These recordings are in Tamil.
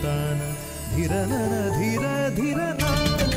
ತಾನ ಧಿರ ನನ ಧಿರ ಧಿರ ನಾ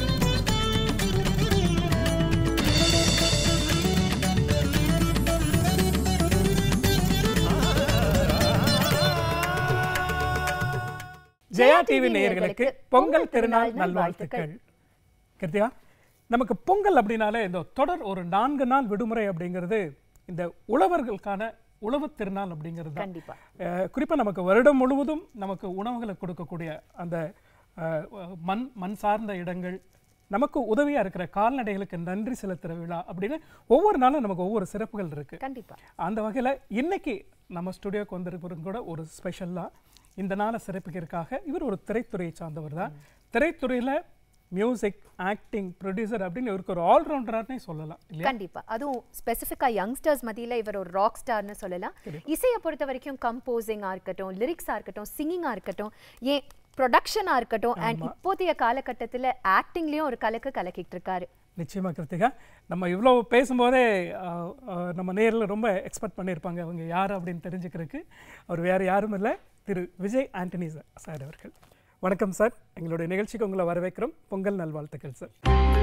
ஜெயா டிவி நேயர்களுக்கு பொங்கல் திருநாள் நல்வாழ்த்துக்கள் கிருத்தியா நமக்கு பொங்கல் அப்படின்னாலே இந்த தொடர் ஒரு நான்கு நாள் விடுமுறை அப்படிங்கிறது இந்த உழவர்களுக்கான உழவு திருநாள் அப்படிங்கிறது தான் கண்டிப்பா குறிப்பாக நமக்கு வருடம் முழுவதும் நமக்கு உணவுகளை கொடுக்கக்கூடிய அந்த அஹ், மண் மண் சார்ந்த இடங்கள் நமக்கு உதவியா இருக்கிற கால்நடைகளுக்கு நன்றி செலுத்துகிற விழா அப்படின்னு ஒவ்வொரு நாளும் நமக்கு ஒவ்வொரு சிறப்புகள் இருக்கு கண்டிப்பா அந்த வகையில் இன்னைக்கு நம்ம ஸ்டுடியோக்கு வந்திருக்கிறவங்க கூட ஒரு ஸ்பெஷலாக இந்த நாளை சிறப்பிக்கிறதுக்காக இவர் ஒரு திரைத்துறையை சார்ந்தவர் தான் திரைத்துறையில் மியூசிக் ஆக்டிங் ப்ரொடியூசர் அப்படின்னு இவருக்கு ஒரு ஆல்ரவுண்டரானே சொல்லலாம் இல்லையா கண்டிப்பா அதுவும் ஸ்பெசிஃபிக்கா யங்ஸ்டர்ஸ் மத்தியில இவர் ஒரு ராக் ஸ்டார்னு சொல்லலாம் இசையை பொறுத்த வரைக்கும் கம்போசிங்கா இருக்கட்டும் லிரிக்ஸா இருக்கட்டும் சிங்கிங்கா இருக்கட்டும் ஏன் ப்ரொடக்ஷனா இருக்கட்டும் அண்ட் இப்போதைய காலகட்டத்துல ஆக்டிங்லயும் ஒரு கலக்கு கலக்கிட்டு இருக்காரு நிச்சயமா கிருத்திகா நம்ம இவ்வளோ பேசும்போதே ஆஹ், ஆஹ், நம்ம நேரில் ரொம்ப எக்ஸ்பெக்ட் பண்ணியிருப்பாங்க அவங்க யார் அப்படின்னு தெரிஞ்சுக்கிறதுக்கு அவர் வேறு யாரும் இல்லை திரு விஜய் ஆண்டனி சார் சார் அவர்கள் வணக்கம் சார் எங்களுடைய நிகழ்ச்சிக்கு உங்களை வரவேற்கிறோம் பொங்கல் நல்வாழ்த்துக்கள் சார்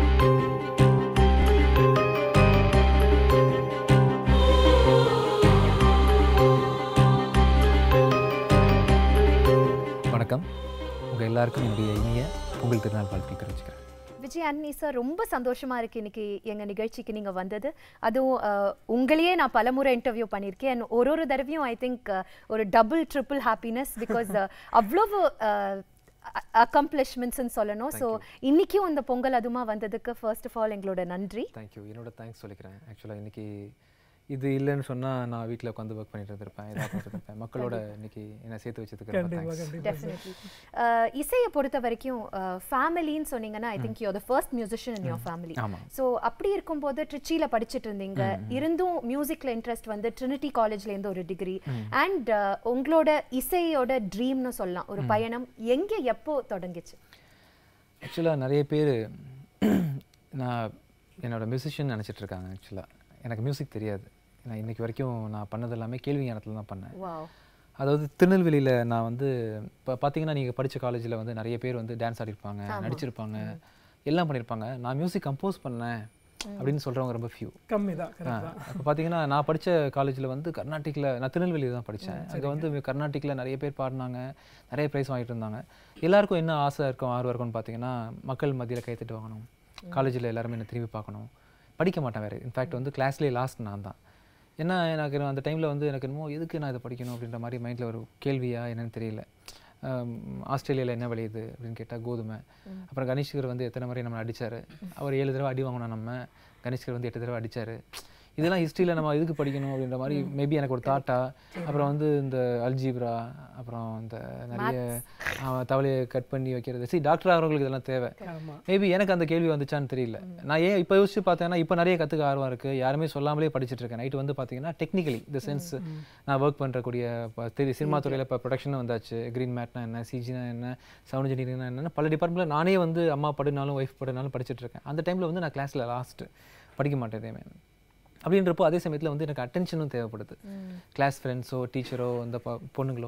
வணக்கம் உங்கள் எல்லாருக்கும் என்னுடைய இனிய பொங்கல் திருநாள் வாழ்த்துக்கள் தெரிவிச்சுக்கிறேன் விஜய் அன்னி சார் ரொம்ப சந்தோஷமா இருக்கு இன்னைக்கு எங்க நிகழ்ச்சிக்கு நீங்க வந்தது அதுவும் அஹ், உங்களையே நான் பலமுறை இன்டர்வியூ பண்ணியிருக்கேன் and ஒரு ஒரு தடவையும் ஐ திங்க் ஒரு டபுள் ட்ரிபிள் ஹாப்பினஸ் பிகாஸ் அவ்வளவு அக்கம்ப்ளிஷ்மெண்ட்ஸ்ன்னு சொல்லணும் ஸோ இன்னைக்கும் இந்த பொங்கல் அதுமா வந்ததுக்கு ஃபர்ஸ்ட் ஆஃப் ஆல் எங்களோட நன்றி தேங்க்யூ என்னோட தேங்க்ஸ் சொல்லிக்கிறேன் ஆக்சுவலாக இன்னைக்கு இது இல்லைன்னு சொன்னால் நான் வீட்டில் உட்காந்து ஒர்க் பண்ணிட்டு இருந்திருப்பேன் ஏதாவது பண்ணிட்டு இருப்பேன் மக்களோட இன்னைக்கு என்னை சேர்த்து வச்சதுக்கு ரொம்ப கண்டிப்பாக தேங்க்ஸ் கண்டிப்பாக டெஃபினெட்லி இசையை பொறுத்த வரைக்கும் ஃபேமிலின்னு சொன்னீங்கன்னா I think you the first musician in your family ஆமாம் ஸோ அப்படி இருக்கும்போது ட்ரிச்சியில் படிச்சுட்டு இருந்தீங்க இருந்தும் மியூசிக்ல இன்ட்ரெஸ்ட் வந்து ட்ரினிட்டி காலேஜ்ல இருந்து ஒரு டிகிரி அண்ட் உங்களோட இசையோட ட்ரீம்னு சொல்லலாம் ஒரு பயணம் எங்க எப்போ தொடங்குச்சு ஆக்சுவலாக நிறைய பேர் நான் என்னோட மியூசிஷியன் நினச்சிட்டு இருக்காங்க ஆக்சுவலாக எனக்கு மியூசிக் தெரியாது நான் இன்னைக்கு வரைக்கும் நான் பண்ணது எல்லாமே கேள்வி ஞானத்தில் தான் பண்ணேன் வாவ் அதாவது திருநெல்வேலியில் நான் வந்து இப்போ பார்த்தீங்கன்னா நீங்கள் படித்த காலேஜில் வந்து நிறைய பேர் வந்து டான்ஸ் ஆடிருப்பாங்க நடிச்சிருப்பாங்க எல்லாம் பண்ணியிருப்பாங்க நான் மியூசிக் கம்போஸ் பண்ணேன் அப்படின்னு சொல்கிறவங்க ரொம்ப ஃபியூ கம்மி தான் இப்போ பார்த்தீங்கன்னா நான் படித்த காலேஜில் வந்து கர்நாடிக்கில் நான் திருநெல்வேலியில் தான் படித்தேன் அங்கே வந்து கர்நாடிக்கில் நிறைய பேர் பாடினாங்க நிறைய ப்ரைஸ் வாங்கிட்டு இருந்தாங்க எல்லாருக்கும் என்ன ஆசை இருக்கும் ஆர்வம் இருக்கும்னு பார்த்தீங்கன்னா மக்கள் மத்தியில் கைத்தட்டு வாங்கணும் காலேஜில் எல்லாருமே என்னை திரும்பி பார்க்கணும் படிக்க மாட்டேன் வேறு இன்ஃபேக்ட் வந்து கிளாஸ்லேயே லாஸ்ட் நான் தான் ஏன்னா எனக்கு அந்த டைமில் வந்து எனக்கு என்னமோ எதுக்கு நான் இதை படிக்கணும் அப்படின்ற மாதிரி மைண்டில் ஒரு கேள்வியா என்னன்னு தெரியல ஆஸ்திரேலியாவில் என்ன விளையுது அப்படின்னு கேட்டால் கோதுமை அப்புறம் கணேஷ்கர் வந்து எத்தனை முறை நம்ம அடிச்சாரு அவர் ஏழு தடவை அடி வாங்கினோம் நம்ம கணேஷ்கர் வந்து எட்டு தடவை அடிச்சாரு இதெல்லாம் ஹிஸ்ட்ரியில் நம்ம எதுக்கு படிக்கணும் அப்படின்ற மாதிரி மேபி எனக்கு ஒரு தாட்டா அப்புறம் வந்து இந்த அல்ஜீப்ரா அப்புறம் இந்த நிறைய ஆஹ், தவளையை கட் பண்ணி வைக்கிறது சரி டாக்டர் ஆகிறவங்களுக்கு இதெல்லாம் தேவை ஆமா மேபி எனக்கு அந்த கேள்வி வந்துச்சான்னு தெரியல நான் ஏன் இப்போ யோசிச்சு பார்த்தேன்னா இப்போ நிறைய கற்றுக்க ஆர்வம் இருக்குது யாருமே சொல்லாமலே படிச்சுட்டு இருக்கேன் நைட்டு வந்து பார்த்தீங்கன்னா டெக்னிக்கலி இந்த சென்ஸ் நான் ஒர்க் பண்ணுறக்கூடிய இப்போ தெரிய சினிமா துறையில் இப்போ ப்ரொடக்ஷன் வந்தாச்சு க்ரீன் மேட்னா என்ன சிஜினா என்ன சவுண்ட் இன்ஜினியரிங்னா என்னன்னு பல டிபார்ட்மெண்ட்டில் நானே வந்து அம்மா படுனாலும் ஒய்ஃப் படுனாலும் படிச்சுட்டு இருக்கேன் அந்த டைமில் வந்து நான் கிளாஸில் லாஸ்ட்டு படிக்க மாட்டேன் எதையுமே அப்படின்றப்போ அதே சமயத்தில் வந்து எனக்கு அட்டென்ஷனும் தேவைப்படுது கிளாஸ் ஃப்ரெண்ட்ஸோ டீச்சரோ இந்த ப- பொண்ணுங்களோ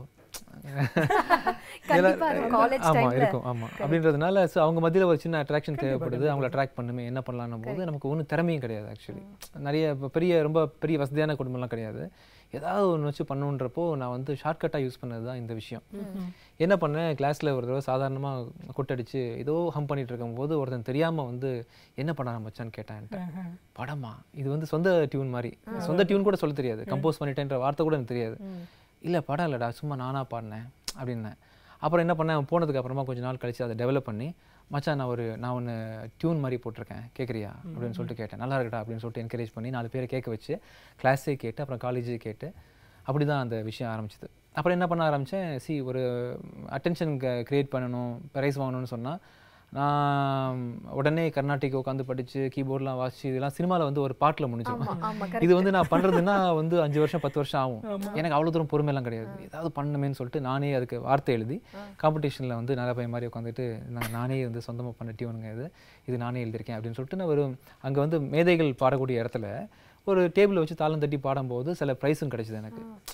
கண்டிப்பா காலேஜ் ஆமா டைம்ல இருக்கும் ஆமா அப்படின்றதுனால so அவங்க மத்தியில ஒரு சின்ன அட்ராக்ஷன் தேவைப்படுது அவங்கள அட்ராக்ட் பண்ணுமே என்ன பண்ணலாம்னு போது நமக்கு ஒன்றும் திறமையும் கிடையாது ஆக்சுவலி நிறைய இப்ப பெரிய ரொம்ப பெரிய வசதியான குடும்பம்லாம் கிடையாது ஏதாவது ஒன்று வச்சு பண்ணுன்றப்போ நான் வந்து ஷார்ட்கட்டாக யூஸ் பண்ணது தான் இந்த விஷயம் என்ன பண்ணேன் கிளாஸில் ஒரு தடவை சாதாரணமாக கொட்டடிச்சு ஏதோ ஹம் பண்ணிட்டு இருக்கும்போது ஒருத்தன் தெரியாம வந்து என்ன பண்ண மச்சான்னு கேட்டான் படமா இது வந்து சொந்த டியூன் மாதிரி சொந்த டியூன் கூட சொல்ல தெரியாது கம்போஸ் பண்ணிட்டேன்ற வார்த்தை கூட எனக்கு தெரியாது இல்லை படம் இல்லைடா சும்மா நானா பாடினேன் அப்படின்னேன் அப்புறம் என்ன பண்ணேன் அவன் போனதுக்கு அப்புறமா கொஞ்ச நாள் கழிச்சு அதை டெவலப் பண்ணி மச்சான் நான் ஒரு நான் ஒன்று டியூன் மாதிரி போட்டிருக்கேன் கேட்குறியா அப்படின்னு சொல்லிட்டு கேட்டேன் நல்லா இருக்கடா அப்படின்னு சொல்லிட்டு என்கரேஜ் பண்ணி நாலு பேரை கேட்க வச்சு கிளாஸே கேட்டு அப்புறம் காலேஜே கேட்டு அப்படி தான் அந்த விஷயம் ஆரம்பிச்சது அப்புறம் என்ன பண்ண ஆரம்பித்தேன் சி ஒரு அட்டென்ஷன் க்ரியேட் பண்ணணும் ப்ரைஸ் வாங்கணும்னு சொன்னால் நான் உடனே கர்நாடிக் உட்காந்து படிச்சு கீபோர்ட்லாம் வாசிச்சு இதெல்லாம் சினிமாவில் வந்து ஒரு பாட்டில் முடிஞ்சிடும் ஆமா ஆமா இது வந்து நான் பண்றதுன்னா வந்து அஞ்சு வருஷம் பத்து வருஷம் ஆகும் எனக்கு அவ்வளவு தூரம் பொறுமையெல்லாம் கிடையாது ஏதாவது பண்ணணுமேன்னு சொல்லிட்டு நானே அதுக்கு வார்த்தை எழுதி காம்படிஷன்ல வந்து நல்ல பையன் மாதிரி உட்காந்துட்டு நான் நானே வந்து சொந்தமா பண்ண டியூனுங்க இது இது நானே எழுதியிருக்கேன் அப்படின்னு சொல்லிட்டு நான் ஒரு அங்க வந்து மேதைகள் பாடக்கூடிய இடத்துல ஒரு டேபிள் வச்சு தாளம் தட்டி பாடும்போது சில ப்ரைஸும் கிடைச்சது எனக்கு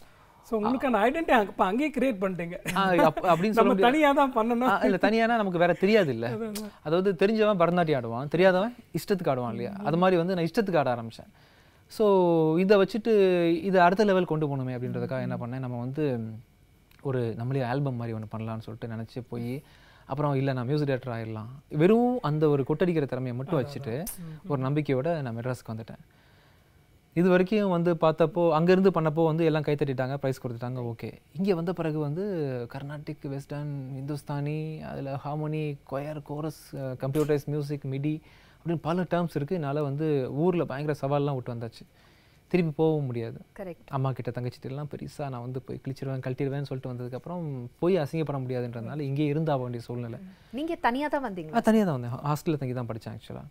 ஸோ உங்களுக்கான ஐடென்டி அப்போ அங்கேயே கிரியேட் பண்ணிட்டீங்க ஆ, அப்ப- அப்படின்னு சொல்ல நம்ம முடியாது தனியாக தான் பண்ணணும் ஆ, இல்ல தனியானா நமக்கு வேற தெரியாது இல்ல அதாவது தெரிஞ்சவன் பரதநாட்டியம் ஆடுவான் தெரியாதவன் இஷ்டத்துக்கு ஆடுவான் இல்லையா அது மாதிரி வந்து நான் இஷ்டத்துக்கு ஆட ஆரம்பிச்சேன் ஸோ இதை வச்சுட்டு இதை அடுத்த லெவல் கொண்டு போகணுமே அப்படின்றதுக்காக என்ன பண்ணேன் நம்ம வந்து ஒரு நம்மளே ஆல்பம் மாதிரி ஒன்று பண்ணலாம்னு சொல்லிட்டு நினச்சி போய் அப்புறம் இல்லை நான் மியூசிக் டேரக்டர் ஆயிடலாம் வெறும் அந்த ஒரு கொட்டடிக்கிற திறமையை மட்டும் வச்சுட்டு ஒரு நம்பிக்கையோட நான் மெட்ராஸ்க்கு வந்துட்டேன் இது வரைக்கும் வந்து பார்த்தப்போ அங்கேருந்து பண்ணப்போ வந்து எல்லாம் கை தட்டிட்டாங்க ப்ரைஸ் கொடுத்துட்டாங்க ஓகே இங்கே வந்த பிறகு வந்து கர்நாடிக் வெஸ்டர்ன் இந்துஸ்தானி அதில் harmony choir chorus computers music MIDI அப்படின்னு பல டேர்ம்ஸ் இருக்குது என்னால் வந்து ஊரில் பயங்கர சவால்லாம் விட்டு வந்தாச்சு திருப்பி போகவும் முடியாது கரெக்ட் அம்மா கிட்ட தங்கச்சிட்ட எல்லாம் பெருசாக நான் வந்து போய் கிழிச்சிருவேன் கழட்டிடுவேன்னு சொல்லிட்டு வந்ததுக்கப்புறம் போய் அசிங்கப்பட முடியாதுன்றதுனால இங்கேயே இருந்தாக வேண்டிய சூழ்நிலை நீங்க தனியா தான் வந்தீங்களா நான் தனியாக தான் வந்தேன் ஹாஸ்டலில் தங்கி தான் படித்தேன் ஆக்சுவலாக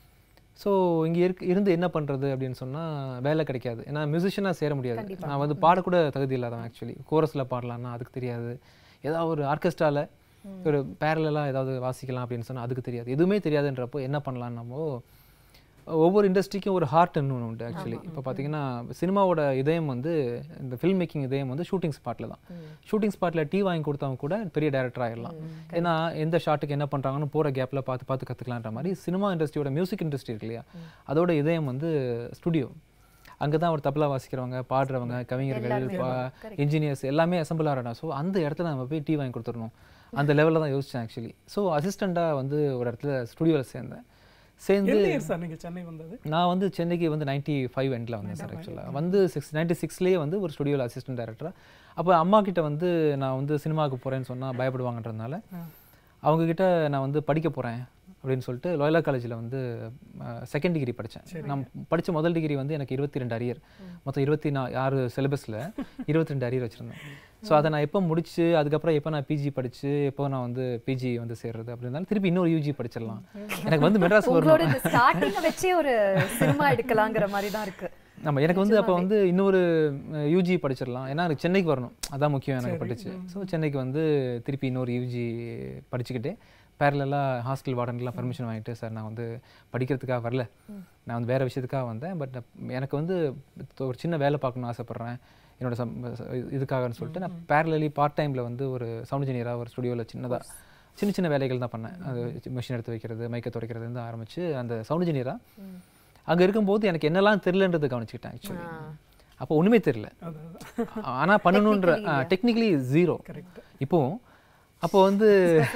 ஸோ இங்கே இருக்கு இருந்து என்ன பண்ணுறது அப்படின்னு சொன்னால் வேலை கிடைக்காது ஏன்னா மியூசிஷியனாக சேர முடியாது நான் வந்து பாடக்கூட தகுதி இல்லாதவன் ஆக்சுவலி கோரஸில் பாடலாம்னா அதுக்கு தெரியாது ஏதாவது ஒரு ஆர்கெஸ்ட்ராவில் ஒரு பேரலாக ஏதாவது வாசிக்கலாம் அப்படின்னு சொன்னால் அதுக்கு தெரியாது எதுவுமே தெரியாதுன்றப்போ என்ன பண்ணலாம் நம்ம ஒவ்வொரு இண்டஸ்ட்ரிக்கும் ஒரு ஹார்ட்னு ஒன்று உண்டு ஆக்சுவலி இப்போ பார்த்தீங்கன்னா சினிமாவோட இதயம் வந்து இந்த ஃபில்ம் மேக்கிங் இதயம் வந்து ஷூட்டிங் ஸ்பாட்டில் தான் ஷூட்டிங் ஸ்பாட்டில் டீ வாங்கி கொடுத்தவங்க கூட பெரிய டேரக்டர் ஆயிடலாம் ஏன்னா எந்த ஷாட்டுக்கு என்ன பண்ணுறாங்கன்னு போகிற கேப்பில் பார்த்து பார்த்து கற்றுக்கலான்ற மாதிரி சினிமா இண்டஸ்ட்ரியோட மியூசிக் இண்டஸ்ட்ரி இருக்கு இல்லையா அதோட இதயம் வந்து ஸ்டுடியோ அங்கே தான் ஒரு தபலா வாசிக்கிறவங்க பாடுறவங்க கவிஞர்கள் இன்ஜினியர்ஸ் எல்லாமே அசம்பிள் ஆகிறடா ஸோ அந்த இடத்துல நம்ம போய் டீ வாங்கி கொடுத்துடணும் அந்த லெவலில் தான் யோசித்தேன் ஆக்சுவலி ஸோ அசிஸ்டண்ட்டாக வந்து ஒரு இடத்துல ஸ்டுடியோவில் சேர்ந்தேன் சேர்ந்து எந்த இயர் சார் நீங்கள் சென்னை வந்தது நான் வந்து சென்னைக்கு வந்து நைன்ட்டி ஃபைவ் எண்டில் வந்தேன் சார் ஆக்சுவலாக வந்து சிக்ஸ் நைன்ட்டி சிக்ஸ்லேயே வந்து ஒரு ஸ்டுடியோவில் அசிஸ்டன்ட் டைரக்டராக அப்போ அம்மா கிட்ட வந்து நான் வந்து சினிமாவுக்கு போகிறேன்னு சொன்னால் பயப்படுவாங்கன்றதுனால அவங்க கிட்ட நான் வந்து படிக்க போகிறேன் அப்படின்னு சொல்லிட்டு லோயலா காலேஜில் வந்து செகண்ட் டிகிரி படித்தேன் நான் படித்த முதல் டிகிரி வந்து எனக்கு இருபத்தி ரெண்டு அரியர் மொத்தம் இருபத்தி நா ஆறு சிலபஸில் இருபத்தி ரெண்டு அரியர் வச்சுருந்தேன் ஸோ அதை நான் எப்போ முடிச்சு அதுக்கப்புறம் எப்போ நான் பிஜி படித்து எப்போ நான் வந்து பிஜி வந்து சேர்றது அப்படின்னாலும் திருப்பி இன்னொரு யூஜி படிச்சிடலாம் எனக்கு வந்து மெட்ராஸ் வரணும் உங்களோட இந்த ஸ்டார்டிங்க வச்சே ஒரு சினிமா எடுக்கலாங்கிற மாதிரி தான் இருக்கு நம்ம எனக்கு வந்து அப்போ வந்து இன்னொரு யூஜி படிச்சிடலாம் ஏன்னா எனக்கு சென்னைக்கு வரணும் அதான் முக்கியம் எனக்கு பட்டுச்சு ஸோ சென்னைக்கு வந்து திருப்பி இன்னொரு யூஜி படிச்சுக்கிட்டே பேரலாக ஹாஸ்டல் வார்டன்லாம் பர்மிஷன் வாங்கிட்டு சார் நான் வந்து படிக்கிறதுக்காக வரல நான் வந்து வேறு விஷயத்துக்காக வந்தேன் பட் எனக்கு வந்து ஒரு சின்ன வேலை பார்க்கணும்னு ஆசைப்பட்றேன் என்னோட சம் இதுக்காகன்னு சொல்லிட்டு நான் பேரலி பார்ட் டைமில் வந்து ஒரு சவுண்ட் இன்ஜினியராக ஒரு ஸ்டுடியோவில் சின்னதாக சின்ன சின்ன வேலைகள் தான் பண்ணேன் அது மிஷின் எடுத்து வைக்கிறது மைக்கை துடைக்கிறதுலேருந்து ஆரம்பித்து அந்த சவுண்ட் இன்ஜினியராக அங்கே இருக்கும்போது எனக்கு என்னெல்லாம் தெரிலன்றது கவனிச்சுக்கிட்டேன் ஆக்சுவலி அப்போ ஒன்றுமே தெரில ஆனால் பண்ணணுன்ற டெக்னிக்கலி ஜீரோ இப்போ அப்போ வந்து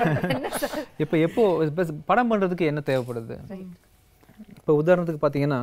இப்போ எப்போ இப்போ படம் பண்ணுறதுக்கு என்ன தேவைப்படுது இப்போ உதாரணத்துக்கு பார்த்தீங்கன்னா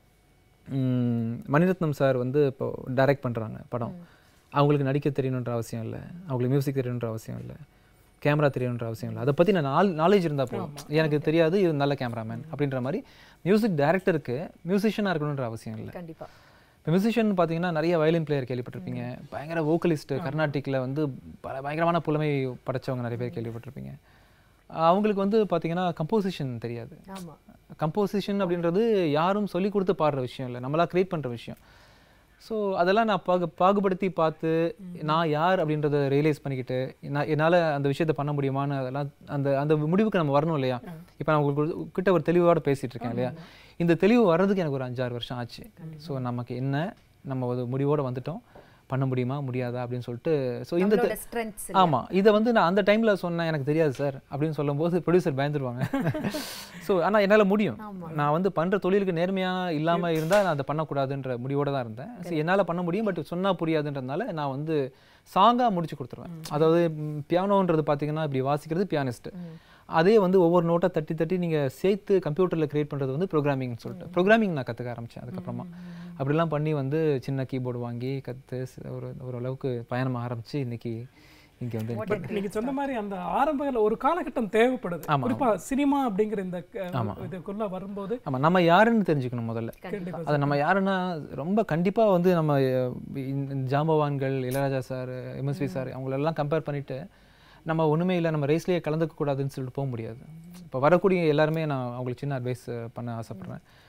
ம், மணிரத்னம் சார் வந்து இப்போ டைரக்ட் பண்ணுறாங்க படம் அவங்களுக்கு நடிக்க தெரியணுன்ற அவசியம் இல்லை அவங்களுக்கு மியூசிக் தெரியணுன்ற அவசியம் இல்லை கேமரா தெரியணுன்ற அவசியம் இல்லை அதை பற்றி நான் நால் நாலேஜ் இருந்தால் போதும் எனக்கு தெரியாது இது நல்ல கேமராமேன் அப்படின்ற மாதிரி மியூசிக் டைரக்டருக்கு மியூசிஷியனாக இருக்கணுன்ற அவசியம் இல்லை கண்டிப்பா இப்போ மியூசிஷியன் பார்த்தீங்கன்னா நிறைய வயலின் பிளேயர் கேள்விப்பட்டிருப்பீங்க பயங்கர வோக்கலிஸ்ட் கர்நாடிக்கில் வந்து பல பயங்கரமான புலமை படைச்சவங்க நிறைய பேர் கேள்விப்பட்டிருப்பீங்க அவங்களுக்கு வந்து பார்த்தீங்கன்னா கம்போசிஷன் தெரியாது ஆமா கம்போசிஷன் அப்படின்றது யாரும் சொல்லி கொடுத்து பாடுற விஷயம் இல்லை நம்மளா கிரியேட் பண்ணுற விஷயம் ஸோ அதெல்லாம் நான் பாகு பாகுபடுத்தி பார்த்து நான் யார் அப்படின்றத ரியலைஸ் பண்ணிக்கிட்டு நான் என்னால் அந்த விஷயத்தை பண்ண முடியுமான்னு அதெல்லாம் அந்த அந்த முடிவுக்கு நம்ம வரணும் இல்லையா இப்போ நான் உங்களுக்கு கிட்ட ஒரு தெளிவோட பேசிட்டு இருக்கேன் இல்லையா இந்த தெளிவு வர்றதுக்கு எனக்கு ஒரு அஞ்சாறு வருஷம் ஆச்சு ஸோ நமக்கு என்ன நம்ம ஒரு முடிவோட வந்துட்டோம் பண்ண முடியுமா முடியாதா அப்படின்னு சொல்லிட்டு ஸோ இந்த நம்மளோட ஸ்ட்ரென்த்ஸ் ஆமா இதை வந்து நான் அந்த டைம்ல சொன்னேன் எனக்கு தெரியாது சார் அப்படின்னு சொல்லும்போது ப்ரொடியூசர் பயந்துருவாங்க ஸோ ஆனா என்னால முடியும் நான் வந்து பண்ற தொழிலுக்கு நேர்மையா இல்லாம இருந்தா நான் அதை பண்ணக்கூடாதுன்ற முடிவோட தான் இருந்தேன் So, என்னால பண்ண முடியும் பட் சொன்னா புரியாதுன்றதுனால நான் வந்து சாங்கா முடிச்சு கொடுத்துருவேன் அதாவது பியானோன்றது பாத்தீங்கன்னா இப்படி வாசிக்கிறது பியானிஸ்ட் அதே வந்து ஒவ்வொரு நோட்டை தட்டி தட்டி நீங்க சேர்த்து கம்ப்யூட்டர்ல கிரியேட் பண்றது வந்து ப்ரோக்ராமிங்னு சொல்லிட்டு ப்ரோக்ராமிங் நான் கத்துக்க ஆரம்பிச்சேன் அதுக்கப்புறமா அப்படிலாம் பண்ணி வந்து சின்ன கீபோர்டு வாங்கி கத்து சி- ஒரு ஓரளவுக்கு பயணம் ஆரம்பிச்சு இன்னைக்கு இங்க வந்து பட் நீங்க சொன்ன மாதிரி அந்த ஆரம்பத்துல ஒரு காலகட்டம் தேவைப்படுது ஆமா, குறிப்பா சினிமா அப்படிங்கிற இந்த அஹ், இதுக்குள்ள வரும்போது ஆமா நம்ம யாருன்னு தெரிஞ்சுக்கணும் முதல்ல கண்டிப்பா அது நம்ம யாருன்னா ரொம்ப கண்டிப்பா வந்து நம்ம அஹ், இந்த ஜாம்பவான்கள் இளையராஜா சார் எம்எஸ்வி சார் அவங்களெல்லாம் கம்பேர் பண்ணிட்டு நம்ம ஒண்ணுமே இல்லை நம்ம ரேஸ்லயே கலந்துக்க கூடாதுன்னு சொல்லிட்டு போக முடியாது இப்போ வரக்கூடிய எல்லாருமே நான் அவங்களுக்கு சின்ன அட்வைஸ் பண்ண ஆசைப்படுறேன்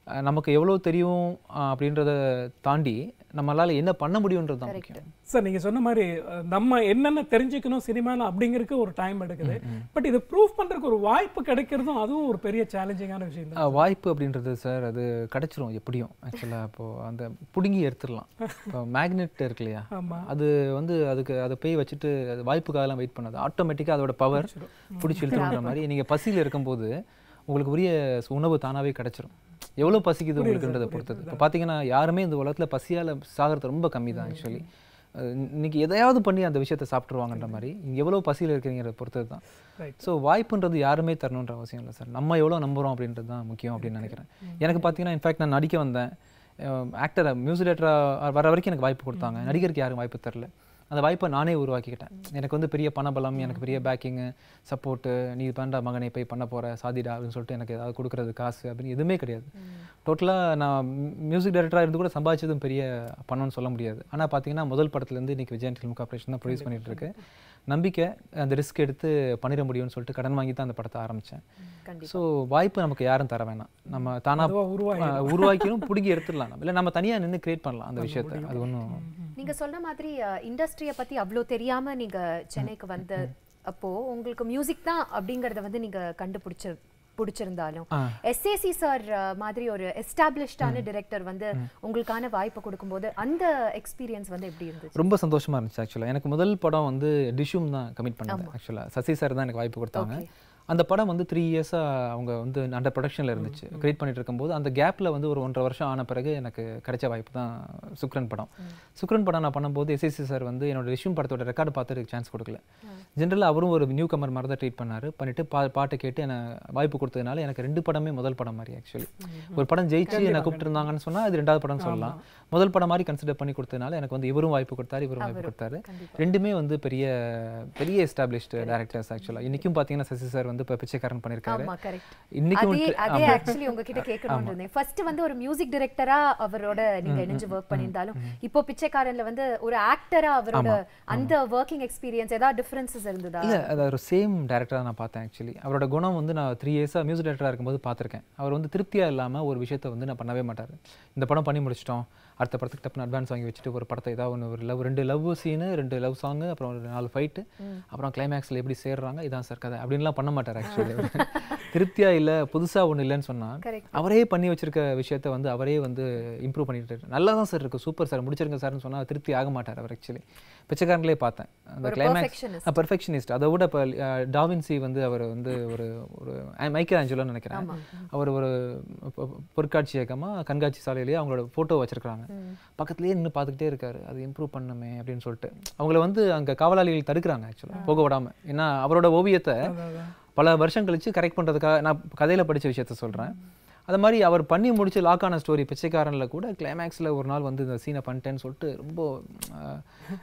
அஹ், நமக்கு எவ்வளோ தெரியும் அஹ், அப்படின்றத தாண்டி நம்மளால என்ன பண்ண முடியுன்றது தான் முக்கியம் சார் நீங்கள் சொன்ன மாதிரி அஹ், நம்ம என்னென்ன தெரிஞ்சுக்கணும் சினிமாவில் அப்படிங்கிறதுக்கு ஒரு டைம் எடுக்குது பட் இதை ப்ரூவ் பண்ணுறதுக்கு ஒரு வாய்ப்பு கிடைக்கிறதும் அதுவும் ஒரு பெரிய சேலஞ்சிங்கான விஷயம் தான் அஹ், வாய்ப்பு அப்படின்றது சார் அது கிடைச்சிரும் எப்படியும் ஆக்சுவலாக இப்போது அந்த பிடுங்கி எடுத்துடலாம் இப்போ மேக்னெட் இருக்கு இல்லையா ஆமாம் அது வந்து அதுக்கு அதை போய் வச்சுட்டு அது வாய்ப்புக்காகலாம் வெயிட் பண்ணாது ஆட்டோமேட்டிக்காக அதோட பவர் பிடிச்சி இழுத்துன்ற மாதிரி நீங்கள் பசியில் இருக்கும்போது உங்களுக்கு உரிய உணவு தானாகவே கிடைச்சிரும் எவ்வளோ பசிக்குது உங்களுக்குன்றதை பொறுத்தது இப்போ பார்த்தீங்கன்னா யாருமே இந்த உலகத்தில் பசியால் சாகிறது ரொம்ப கம்மி தான் ஆக்சுவலி இன்னைக்கு எதையாவது பண்ணி அந்த விஷயத்தை சாப்பிட்ருவாங்கன்ற மாதிரி இங்கே எவ்வளோ பசியில் இருக்கிறீங்கிறத பொறுத்தது தான் Right. ஸோ வாய்ப்புன்றது யாருமே தரணுன்ற அவசியம் இல்லை சார் நம்ம எவ்வளோ நம்புகிறோம் அப்படின்றது தான் முக்கியம் அப்படின்னு நினைக்கிறேன் எனக்கு பார்த்தீங்கன்னா இன்ஃபேக்ட் நான் நடிக்க வந்தேன் ஆக்டரை மியூசிக் டேரக்டராக வர வரைக்கும் எனக்கு வாய்ப்பு கொடுத்தாங்க நடிகருக்கு யாரும் வாய்ப்பு தரல அந்த வாய்ப்பை நானே உருவாக்கிக்கிட்டேன் எனக்கு வந்து பெரிய பணபலம் எனக்கு பெரிய பேக்கிங்கு சப்போர்ட்டு நீ பண்ணுற மகனை போய் பண்ண போகிற சாதிடா அப்படின்னு சொல்லிட்டு எனக்கு ஏதாவது கொடுக்குறது காசு அப்படின்னு எதுவுமே கிடையாது டோட்டலாக நான் மியூசிக் டைரக்டராக இருந்து கூட சம்பாதிச்சதும் பெரிய பணம்னு சொல்ல முடியாது ஆனால் பார்த்தீங்கன்னா முதல் படத்துலேருந்து இன்னைக்கு விஜயன் ஃபிலிம் கார்பரேஷன் தான் ப்ரொடியூஸ் பண்ணிட்டு இருக்கு நம்பிக்கை அந்த ரிஸ்க் எடுத்து பண்ணிட முடியும்னு சொல்லிட்டு கடன் வாங்கி தான் அந்த படத்தை ஆரம்பித்தேன் கண்டிப்பா ஸோ வாய்ப்பு நமக்கு யாரும் தர வேணாம் நம்ம தானா அதுவா உருவாகி அஹ், உருவாக்கியும் பிடுங்கி எடுத்துடலாம் நம்ம இல்லை நம்ம தனியாக நின்று கிரியேட் பண்ணலாம் அந்த விஷயத்தை அது ஒன்றும் நீங்க சொன்ன மாதிரி இண்டஸ்ட்ரியை பத்தி அவ்வளோ தெரியாம நீங்க சென்னைக்கு வந்த அப்போ உங்களுக்கு மியூசிக் தான் அப்படிங்கறத வந்து நீங்க கண்டுபிடிச்சு பிடிச்சிருந்தாலும் ஆ. எஸ்ஏசி சார் மாதிரி ஒரு எஸ்டாப்ளிஷ்டான டிரெக்டர் வந்து உங்களுக்கான வாய்ப்பு கொடுக்கும்போது அந்த எக்ஸ்பீரியன்ஸ் வந்து எப்படி இருந்துச்சு ரொம்ப சந்தோஷமா இருந்துச்சு ஆக்சுவலாக எனக்கு முதல் படம் வந்து டிஷ்யூம் தான் கமிட் பண்ணேன் ஆக்சுவலாக சசி சார் தான் எனக்கு வாய்ப்பு கொடுத்தாங்க அந்த படம் வந்து த்ரீ இயர்ஸாக அவங்க வந்து அண்டர் ப்ரொடக்ஷனில் இருந்துச்சு கிரியேட் பண்ணிட்டு இருக்கும்போது அந்த கேப்பில் வந்து ஒரு ஒன்றரை வருஷம் ஆன பிறகு எனக்கு கிடைச்ச வாய்ப்பு தான் சுக்ரன் படம் சுக்ரன் படம் நான் பண்ணும்போது எஸ்எஸ்சி சார் வந்து என்னோட ரிஷ்யூம் படத்தோட ரெக்கார்டு பார்த்து சான்ஸ் கொடுக்கல ஜென்ரலாக அவரும் ஒரு நியூ கமர் மாதிரி தான் ட்ரீட் பண்ணாரு பண்ணிட்டு பா பாட்டை கேட்டு என்னை வாய்ப்பு கொடுத்ததுனால எனக்கு ரெண்டு படமே முதல் படம் மாதிரி ஆக்சுவலி ஒரு படம் ஜெயிச்சு என்னை கூப்பிட்டுருந்தாங்கன்னு சொன்னால் அது ரெண்டாவது படம் சொல்லலாம் முதல் படம் மாதிரி கன்சிடர் பண்ணி கொடுத்ததுனால எனக்கு வந்து இவரும் வாய்ப்பு கொடுத்தாரு இவரும் வாய்ப்பு கொடுத்தாரு ரெண்டுமே வந்து பெரிய பெரிய எஸ்டாப்ளிஷ்டு டேரக்டர்ஸ் ஆக்சுவலாக இன்னைக்கும் பார்த்தீங்கன்னா சசி சார் வந்து இப்போ பிச்சைக்காரன் பண்ணியிருக்காரு ஆமா கரெக்ட் இன்னைக்கும் அதே வந்து- அதே ஆக்சுவலி உங்ககிட்ட கேட்கணும்னு இருந்தேன் ஃபர்ஸ்ட் வந்து ஒரு மியூசிக் டைரக்டரா அவரோட நீங்க இணைஞ்சு ஒர்க் பண்ணியிருந்தாலும் இப்போ பிச்சைக்காரன்ல வந்து ஒரு ஆக்டரா அவரோட அந்த ஒர்க்கிங் எக்ஸ்பீரியன்ஸ் ஏதாவது டிஃபரன்சஸ் இருந்ததா இல்லை அது ஒரு சேம் டேரக்டராக நான் பார்த்தேன் ஆக்சுவலி அவரோட குணம் வந்து நான் த்ரீ இயர்ஸாக மியூசிக் டேரக்டராக இருக்கும்போது பார்த்துருக்கேன் அவர் வந்து திருப்தியாக இல்லாமல் ஒரு விஷயத்தை வந்து நான் பண்ணவே மாட்டார் இந்த படம் பண்ணி முடிச்சிட்டோம் அடுத்த படத்துக்கு டப்புன்னு அட்வான்ஸ் வாங்கி வச்சுட்டு ஒரு படத்தை ஏதாவது ஒன்று ஒரு லவ் ரெண்டு லவ் சீனு ரெண்டு லவ் சாங்கு அப்புறம் ஒரு நாலு ஃபைட்டு அப்புறம் கிளைமேக்ஸில் எப்படி சேர்றாங்க இதான் சார் கதை அப்படின்லாம் பண்ண மாட்டார் ஆக்சுவலி திருப்தியாக இல்லை புதுசாக ஒன்று இல்லைன்னு சொன்னால் Correct. அவரே பண்ணி வச்சிருக்க விஷயத்த வந்து அவரே வந்து இம்ப்ரூவ் பண்ணிட்டு இருக்காரு. நல்லா தான் சார் இருக்கு சூப்பர் சார் முடிச்சிருங்க சார்னு சொன்னால் திருப்தி ஆக மாட்டார் அவர் ஆக்சுவலி பிச்சைக்காரங்களே பார்த்தேன் அந்த ஒரு கிளைமேக்ஸ் perfectionist. பெர்ஃபெக்ஷனிஸ்ட் அதை விட இப்போ டாவின்சி வந்து அவர் வந்து ஒரு ஒரு மைக்கேல் ஆஞ்சலோன்னு நினைக்கிறேன் அவர் ஒரு பொ- பொருட்காட்சி இயக்கமாக கண்காட்சி சாலையிலேயே அவங்களோட ஃபோட்டோ வச்சிருக்காங்க பக்கத்துலேயே நின்று பார்த்துக்கிட்டே இருக்காரு அது இம்ப்ரூவ் பண்ணுமே அப்படின்னு சொல்லிட்டு அவங்கள வந்து அங்கே காவலாளிகள் தடுக்கிறாங்க ஆக்சுவலாக போக விடாம ஏன்னா அவரோட ஓவியத்தை பல வருஷம் கழிச்சு கரெக்ட் பண்ணுறதுக்காக நான் கதையில் படிச்ச விஷயத்த சொல்கிறேன் அது மாதிரி அவர் பண்ணி முடிச்சு லாக் ஆன ஸ்டோரி பிச்சைக்காரனில் கூட கிளைமேக்ஸில் ஒரு நாள் வந்து இந்த சீனை பண்ணிட்டேன்னு சொல்லிட்டு ரொம்ப ஆஹ்,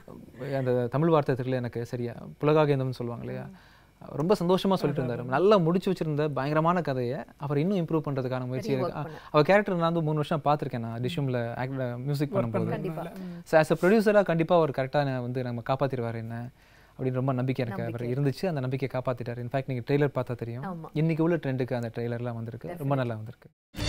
அந்த தமிழ் வார்த்தை தெரியல எனக்கு சரியா புலகாகேந்தம்னு சொல்லுவாங்க இல்லையா ரொம்ப சந்தோஷமா சொல்லிட்டு இருந்தாரு நல்லா முடிச்சு வச்சிருந்த பயங்கரமான கதையை அவர் இன்னும் இம்ப்ரூவ் பண்றதுக்கான முயற்சி இருக்கு அ- அவர் கேரக்டர் நான் வந்து மூணு வருஷம் பார்த்திருக்கேன் நான் டிஷ்யூமில் மியூசிக் பண்ணும்போது கண்டிப்பா ஸோ ஆஸ் அ ப்ரொடியூசராக கண்டிப்பாக அவர் கரெக்டாக வந்து நம்ம காப்பாற்றிடுவார் என்ன அப்படின்னு ரொம்ப நம்பிக்கை எனக்கு அவர் இருந்துச்சு அந்த நம்பிக்கையை காப்பாற்றிட்டார் இன்ஃபேக்ட் நீங்கள் ட்ரெய்லர் பார்த்தா தெரியும் ஆமா. இன்னைக்கு உள்ள ட்ரெண்டுக்கு அந்த ட்ரெய்லர்லாம் வந்திருக்கு ரொம்ப நல்லா வந்திருக்கு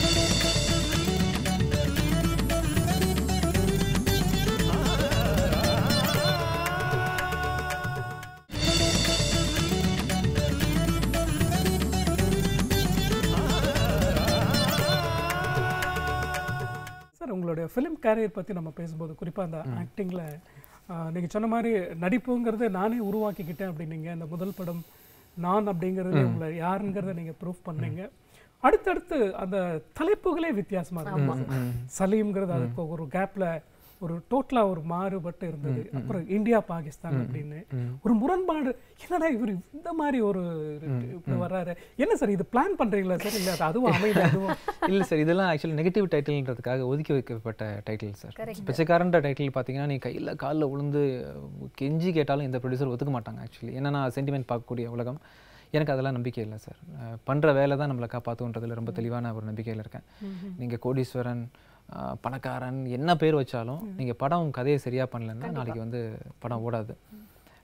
சார் உங்களுடைய ஃபிலிம் கேரியர் பற்றி நம்ம பேசும்போது குறிப்பாக அந்த ஆக்டிங்கில் நீங்கள் சொன்ன மாதிரி நடிப்புங்கிறது நானே உருவாக்கிக்கிட்டேன் அப்படின்னீங்க இந்த முதல் படம் நான் அப்படிங்கிறது உங்களை யாருங்கிறத நீங்கள் ப்ரூஃப் பண்ணீங்க அடுத்தடுத்து அந்த தலைப்புகளே வித்தியாசமா இருக்கு சலீம்ங்கிறது அதுக்கு ஒரு கேப்ல ஒரு டோட்டலா ஒரு மாறுபட்டு இருந்தது அப்புறம் இந்தியா பாகிஸ்தான் அப்படின்னு ஒரு முரண்பாடு என்னடா இவர் இந்த மாதிரி ஒரு இப்படி வர்றாரு என்ன சார் இது பிளான் பண்றீங்களா சார் இல்ல அது அதுவும் அமைதி அதுவும் இல்லை சார் இதெல்லாம் ஆக்சுவலி நெகட்டிவ் டைட்டில்ன்றதுக்காக ஒதுக்கி வைக்கப்பட்ட டைட்டில் சார் பிச்சைக்காரன்ற டைட்டில் பார்த்தீங்கன்னா நீ கையில் காலில் விழுந்து கெஞ்சி கேட்டாலும் இந்த ப்ரொடியூசர் ஒத்துக்க மாட்டாங்க ஆக்சுவலி ஏன்னா நான் சென்டிமெண்ட் பார்க்கக்கூடிய உலகம் எனக்கு அதெல்லாம் நம்பிக்கை இல்லை சார் பண்ணுற வேலை தான் நம்மளை காப்பாற்றுன்றதுல ரொம்ப தெளிவான ஒரு நம்பிக்கையில் இருக்கேன் நீங்கள் கோடீஸ்வரன் அஹ், பணக்காரன் என்ன பேர் வச்சாலும் நீங்கள் படம் கதையை சரியாக பண்ணலன்னா நாளைக்கு வந்து படம் ஓடாது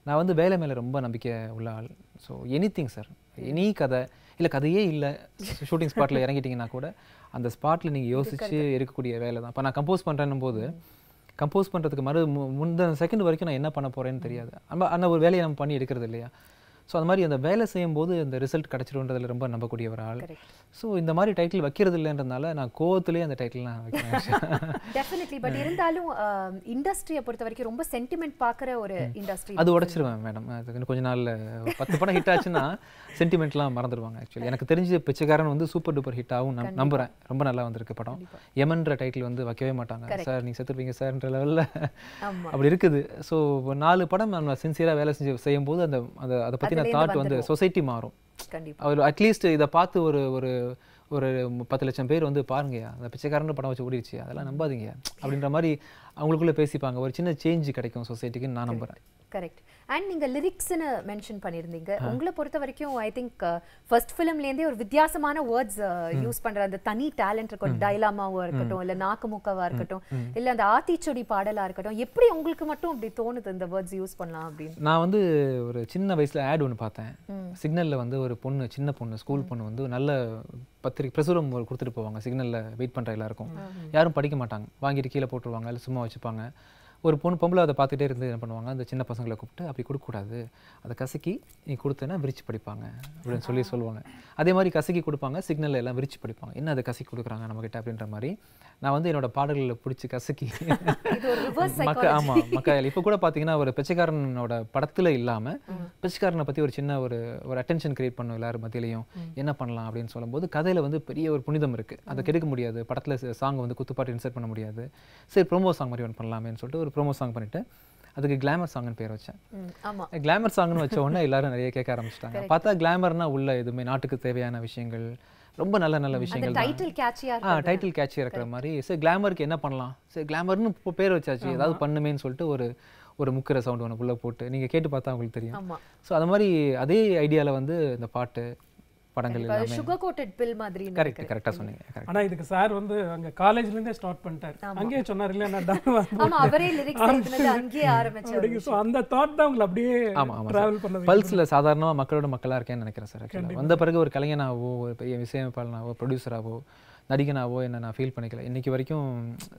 நான் வந்து வேலை மேலே ரொம்ப நம்பிக்கை உள்ள ஆள் so anything sir any கதை இல்லை கதையே இல்லை ஷூட்டிங் ஸ்பாட்டில் இறங்கிட்டீங்கன்னா கூட அந்த ஸ்பாட்டில் நீங்கள் யோசிச்சு இருக்கக்கூடிய வேலை தான் இப்போ நான் கம்போஸ் பண்ணுறேன்னும் போது கம்போஸ் பண்ணுறதுக்கு மறு மு- முந்தின செகண்ட் வரைக்கும் நான் என்ன பண்ண போகிறேன்னு தெரியாது அந்த அந்த ஒரு வேலையை நம்ம பண்ணி எடுக்கிறது இல்லையா ஸோ அந்த மாதிரி அந்த வேலை செய்யும்போது அந்த ரிசல்ட் கிடச்சிருன்றதுல ரொம்ப நம்பக்கூடிய ஒரு ஆள் Correct. ஸோ இந்த மாதிரி டைட்டில் வைக்கிறது இல்லைன்றதுனால நான் கோவத்திலே அந்த டைட்டில் நான் வைக்கிறேன் டெஃபினெட்லி பட் இருந்தாலும் இண்டஸ்ட்ரியை பொறுத்த வரைக்கும் ரொம்ப சென்டிமெண்ட் பார்க்குற ஒரு இண்டஸ்ட்ரி அது உடச்சிருவேன் மேடம் அது இன்னும் கொஞ்ச நாள்ல ஒரு பத்து படம் ஹிட் ஆச்சுன்னா சென்டிமெண்ட்லாம் மறந்துடுவாங்க ஆக்சுவலி எனக்கு தெரிஞ்ச பிச்சைக்காரன் வந்து சூப்பர் டூப்பர் ஹிட் ஆகும் நான் நம்புறேன் ரொம்ப நல்லா வந்திருக்கு படம் எமன்ற டைட்டில் வந்து வைக்கவே மாட்டாங்க சார் நீங்க செத்துருப்பீங்க சார்ன்ற லெவலில் ஆமா அப்படி இருக்குது ஸோ நாலு படம் நம்ம சின்சியராக வேலை செஞ்சு செய்யும்போது அந்த அந்த அதை பற்றின அதுலேருந்து தாட் வந்து சொசைட்டி மாறும் கண்டிப்பா அவர் அட்லீஸ்ட் இதை பார்த்து ஒரு ஒரு ஒரு பத்து லட்சம் பேர் வந்து பாருங்கய்யா அந்த பிச்சைக்காரன் படம் வச்சு ஓடிடுச்சு அதெல்லாம் நம்பாதீங்க அப்படின்ற மாதிரி அவங்களுக்குள்ள பேசிப்பாங்க ஒரு சின்ன சேஞ்ச் கிடைக்கும் சொசைட்டிக்கு நான் நம்புறேன் கரெக்ட் அண்ட் நீங்க லிரிக்ஸ்னு மென்ஷன் பண்ணியிருந்தீங்க உங்களை பொறுத்த வரைக்கும் ஐ திங்க் ஃபர்ஸ்ட் ஃபிலிம்லேருந்தே ஒரு வித்தியாசமான வேர்ட்ஸ் யூஸ் பண்ற அந்த தனி டேலண்ட் இருக்கும் டைலாமாவா இருக்கட்டும் இல்ல நாக்குமுக்கவா இருக்கட்டும் இல்ல அந்த ஆத்திச்சொடி பாடலா இருக்கட்டும் எப்படி உங்களுக்கு மட்டும் அப்படி தோணுது இந்த வேர்ட்ஸ் யூஸ் பண்ணலாம் அப்படின்னு நான் வந்து ஒரு சின்ன வயசுல ஆட் ஒன்று பார்த்தேன் சிக்னல்ல வந்து ஒரு பொண்ணு சின்ன பொண்ணு ஸ்கூல் பொண்ணு வந்து நல்ல பத்திரிக்கை பிரசுரம் ஒரு கொடுத்துட்டு போவாங்க சிக்னல்ல வெயிட் பண்ற எல்லாருக்கும் யாரும் படிக்க மாட்டாங்க வாங்கிட்டு கீழே போட்டுருவாங்க இல்லை சும்மா வச்சுப்பாங்க ஒரு பொண்ணு பொம்பளை அதை பார்த்துட்டே இருந்து என்ன பண்ணுவாங்க அந்த சின்ன பசங்களை கூப்பிட்டு அப்படி கொடுக்கக்கூடாது அதை கசக்கி நீ கொடுத்தேன்னா விரிச்சு படிப்பாங்க அப்படின்னு சொல்லி சொல்லுவாங்க அதே மாதிரி கசக்கி கொடுப்பாங்க சிக்னல்ல எல்லாம் விரிச்சு படிப்பாங்க என்ன அதை கசக்கி கொடுக்குறாங்க நம்மக்கிட்ட அப்படின்ற மாதிரி நான் வந்து என்னோட பாடல்களில் பிடிச்சி கசக்கி இது ஒரு ரிவர்ஸ் மக்க ஆமா மக்கள் இப்போ கூட பாத்தீங்கன்னா ஒரு பிச்சைக்காரனோட படத்துல இல்லாம பிச்சைக்காரனை பத்தி ஒரு சின்ன ஒரு ஒரு அட்டென்ஷன் கிரியேட் பண்ணும் எல்லாரும் மத்தியிலையும் என்ன பண்ணலாம் அப்படின்னு சொல்லும்போது கதையில வந்து பெரிய ஒரு புனிதம் இருக்கு அதை கெடுக்க முடியாது படத்துல சாங் வந்து குத்துப்பாட்டு இன்சர்ட் பண்ண முடியாது சரி ப்ரோமோ சாங் மாதிரி ஒன்று பண்ணலாமேன்னு சொல்லிட்டு ஒரு ப்ரோமோ சாங் பண்ணிட்டு அதுக்கு கிளாமர் சாங்னு பேர் வச்சேன் ஆமா கிளாமர் சாங்னு வச்ச உடனே எல்லாரும் நிறைய கேட்க ஆரம்பிச்சிட்டாங்க பார்த்தா கிளாமர்னா உள்ள எதுவுமே நாட்டுக்கு தேவையான விஷயங்கள் ரொம்ப நல்ல நல்ல அந்த விஷயங்கள் தான் டைட்டில் கேட்சியா ஆ டைட்டில் கேட்சி இருக்கிற மாதிரி சரி கிளாமருக்கு என்ன பண்ணலாம் சரி கிளாமர்னு இப்போ பேர் வச்சாச்சு ஏதாவது பண்ணுமேன்னு சொல்லிட்டு ஒரு ஒரு முக்கிற சவுண்ட் ஒன்று உள்ள போட்டு நீங்கள் கேட்டு பார்த்தா உங்களுக்கு தெரியும் ஆமா ஸோ அது மாதிரி அதே ஐடியாவில் வந்து இந்த பாட்டு படங்கள் எல்லாமே சுகர் கோட்டட் பில் மாதிரி கரெக்ட் கரெக்டாக சொன்னீங்க கரெக்ட் ஆனா இதுக்கு சார் வந்து அங்க காலேஜ்ல இருந்தே ஸ்டார்ட் பண்ணிட்டாரு அங்கேயே சொன்னார் இல்லையா நான் down வந்து ஆமா அவரே லிரிக்ஸ் எழுதுனது அங்கேயே ஆரம்பிச்ச ஒரு அப்படிங்க ஸோ அந்த தாட் தான் உங்களை அப்படியே ஆமா ஆமா டிராவல் பண்ண வைக்கும். பல்ஸில் சாதாரணமாக மக்களோட மக்களாக இருக்கேன்னு நினைக்கிறேன் சார் ஆக்சுவலாக வந்த பிறகு ஒரு கலைஞனாவோ ஒரு பெரிய இசையமைப்பாளனாவோ ப்ரொடியூசராவோ நடிகனாவோ என்ன நான் ஃபீல் பண்ணிக்கல இன்னைக்கு வரைக்கும்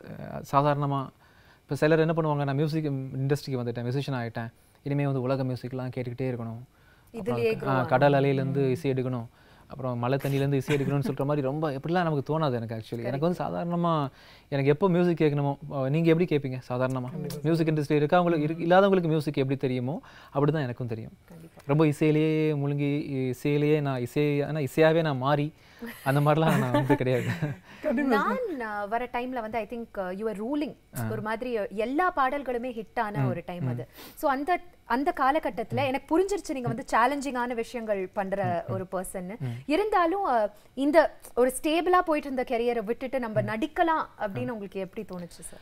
சாதாரணமாக இப்போ சிலர் என்ன பண்ணுவாங்க நான் மியூசிக் இண்டஸ்ட்ரிக்கு வந்துட்டேன் மியூசிஷியன் ஆகிட்டேன் இனிமேல் வந்து உலக மியூசிக்லாம் கேட்டுக்கிட்டே இருக்கணும் இதுலயே அப்புறம், ஆ, கடல் அலையிலேருந்து இசை எடுக்கணும் அப்புறம் மழை தண்ணியிலேருந்து இசை எடுக்கணும்னு சொல்கிற மாதிரி ரொம்ப எப்படிலாம் நமக்கு தோணாது எனக்கு ஆக்சுவலி எனக்கு வந்து சாதாரணமாக எனக்கு எப்போ மியூசிக் கேட்கணுமோ நீங்கள் எப்படி கேட்பீங்க சாதாரணமாக மியூசிக் இண்டஸ்ட்ரி இருக்கவங்களுக்கு இருக்கு இல்லாதவங்களுக்கு மியூசிக் எப்படி தெரியுமோ அப்படி தான் எனக்கும் தெரியும் ரொம்ப இசையிலேயே முழுங்கி இசையிலேயே நான் இசை ஆனால் இசையாகவே நான் மாறி அந்த மாதிரிலாம் நான் வந்து கிடையாது நான் அஹ், வர டைம்ல வந்து ஐ திங்க் யுவர் ரூலிங் ஒரு மாதிரி அஹ், எல்லா பாடல்களுமே ஹிட் ஆன ஒரு டைம் அது சோ அந்த அந்த காலகட்டத்துல எனக்கு புரிஞ்சிருச்சு நீங்க வந்து சேலஞ்சிங்கான விஷயங்கள் பண்ற ஒரு பர்சன் இருந்தாலும் அஹ், இந்த ஒரு ஸ்டேபிளா போயிட்டு இருந்த கெரியரை விட்டுட்டு நம்ம நடிக்கலாம் அப்படின்னு உங்களுக்கு எப்படி தோணுச்சு சார்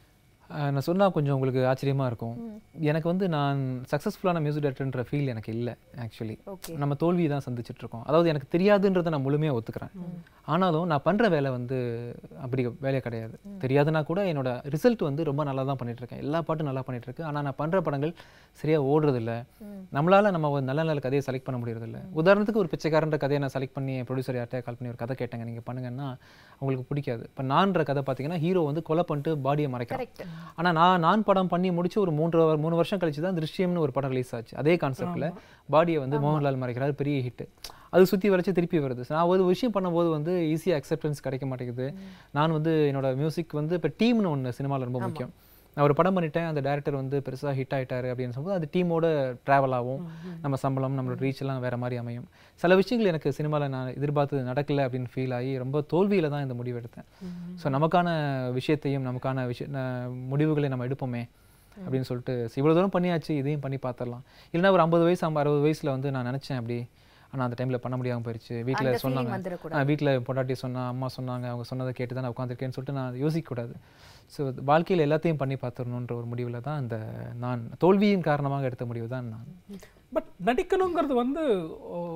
ஆஹ் நான் சொன்னால் கொஞ்சம் உங்களுக்கு ஆச்சரியமாக இருக்கும் எனக்கு வந்து நான் சக்ஸஸ்ஃபுல்லான மியூசிக் டேரக்டர்ன்ற ஃபீல் எனக்கு இல்லை ஆக்சுவலி ஓகே நம்ம தோல்வி தான் சந்திச்சுட்டு இருக்கோம் அதாவது எனக்கு தெரியாதுன்றதை நான் முழுமையாக ஒத்துக்கிறேன் ஆனாலும் நான் பண்ணுற வேலை வந்து அப்படி வேலை கிடையாது தெரியாதுன்னா கூட என்னோட ரிசல்ட் வந்து ரொம்ப நல்லா தான் பண்ணிட்டு இருக்கேன் எல்லா பாட்டும் நல்லா பண்ணிட்டு இருக்கேன் ஆனால் நான் பண்ணுற படங்கள் சரியாக ஓடுறதில்ல நம்மளால நம்ம ஒரு நல்ல நல்ல கதையை செலக்ட் பண்ண முடியறதில்ல உதாரணத்துக்கு ஒரு பிச்சைக்காரன்ற கதையை நான் செலக்ட் பண்ணி ப்ரொடியூசர் யார்கிட்ட கால் பண்ணி ஒரு கதை கேட்டேங்க நீங்கள் பண்ணுங்கன்னா அவங்களுக்கு பிடிக்காது இப்போ நான்ற கதை பார்த்தீங்கன்னா ஹீரோ வந்து கொலை பண்ணிட்டு பாடியை மறைக்கிறான் கரெக்ட் ஆனா நான் நான் படம் பண்ணி முடிச்சு ஒரு மூன்று வ- மூணு வருஷம் கழிச்சு தான் திருஷ்யம்னு ஒரு படம் ரிலீஸ் ஆச்சு அதே கான்செப்ட்ல பாடியை வந்து மோகன்லால் மறைக்கிறாரு பெரிய ஹிட் அது சுத்தி வரைச்சு திருப்பி வருது நான் ஒரு விஷயம் பண்ணும்போது வந்து ஈஸியாக அக்செப்டன்ஸ் கிடைக்க மாட்டேங்குது நான் வந்து என்னோட மியூசிக் வந்து இப்போ டீம்னு ஒன்று சினிமாவில் ரொம்ப முக்கியம் நான் ஒரு படம் பண்ணிட்டேன் அந்த டேரக்டர் வந்து பெருசா ஹிட் ஆயிட்டாரு அப்படின்னு சொல்லும்போது அது டீமோட ட்ராவல் ஆகும் நம்ம சம்பளம் நம்மளோட ரீச் எல்லாம் வேற மாதிரி அமையும் சில விஷயங்கள் எனக்கு சினிமாவில் நான் எதிர்பார்த்தது நடக்கல அப்படின்னு ஃபீல் ஆகி ரொம்ப தோல்வியில தான் இந்த முடிவு எடுத்தேன் ஸோ நமக்கான விஷயத்தையும் நமக்கான விஷய ந- முடிவுகளை நம்ம எடுப்போமே அப்படின்னு சொல்லிட்டு சரி, இவ்வளவு தூரம் பண்ணியாச்சு இதையும் பண்ணி பார்த்துடலாம் இல்லைன்னா ஒரு ஐம்பது வயசு ஐம்பது அறுபது வயசுல வந்து நான் நினைச்சேன் அப்படி ஆனா அந்த டைம்ல பண்ண முடியாம போயிடுச்சு அந்த வீட்டில் ஃபீலிங் சொன்னாங்க வந்துடக்கூடாது ஆ, வீட்ல பொண்டாட்டி சொன்னா அம்மா சொன்னாங்க அவங்க சொன்னதை கேட்டு தான் நான் உட்காந்துருக்கேன்னு சொல்லிட்டு நான் யோசிக்கக்கூடாது ஸோ வாழ்க்கையில் எல்லாத்தையும் பண்ணி பார்த்துடணுன்ற ஒரு முடிவில் தான் அந்த நான் தோல்வியின் காரணமாக எடுத்த முடிவு தான் நான் பட் நடிக்கணுங்கிறது வந்து ஓ,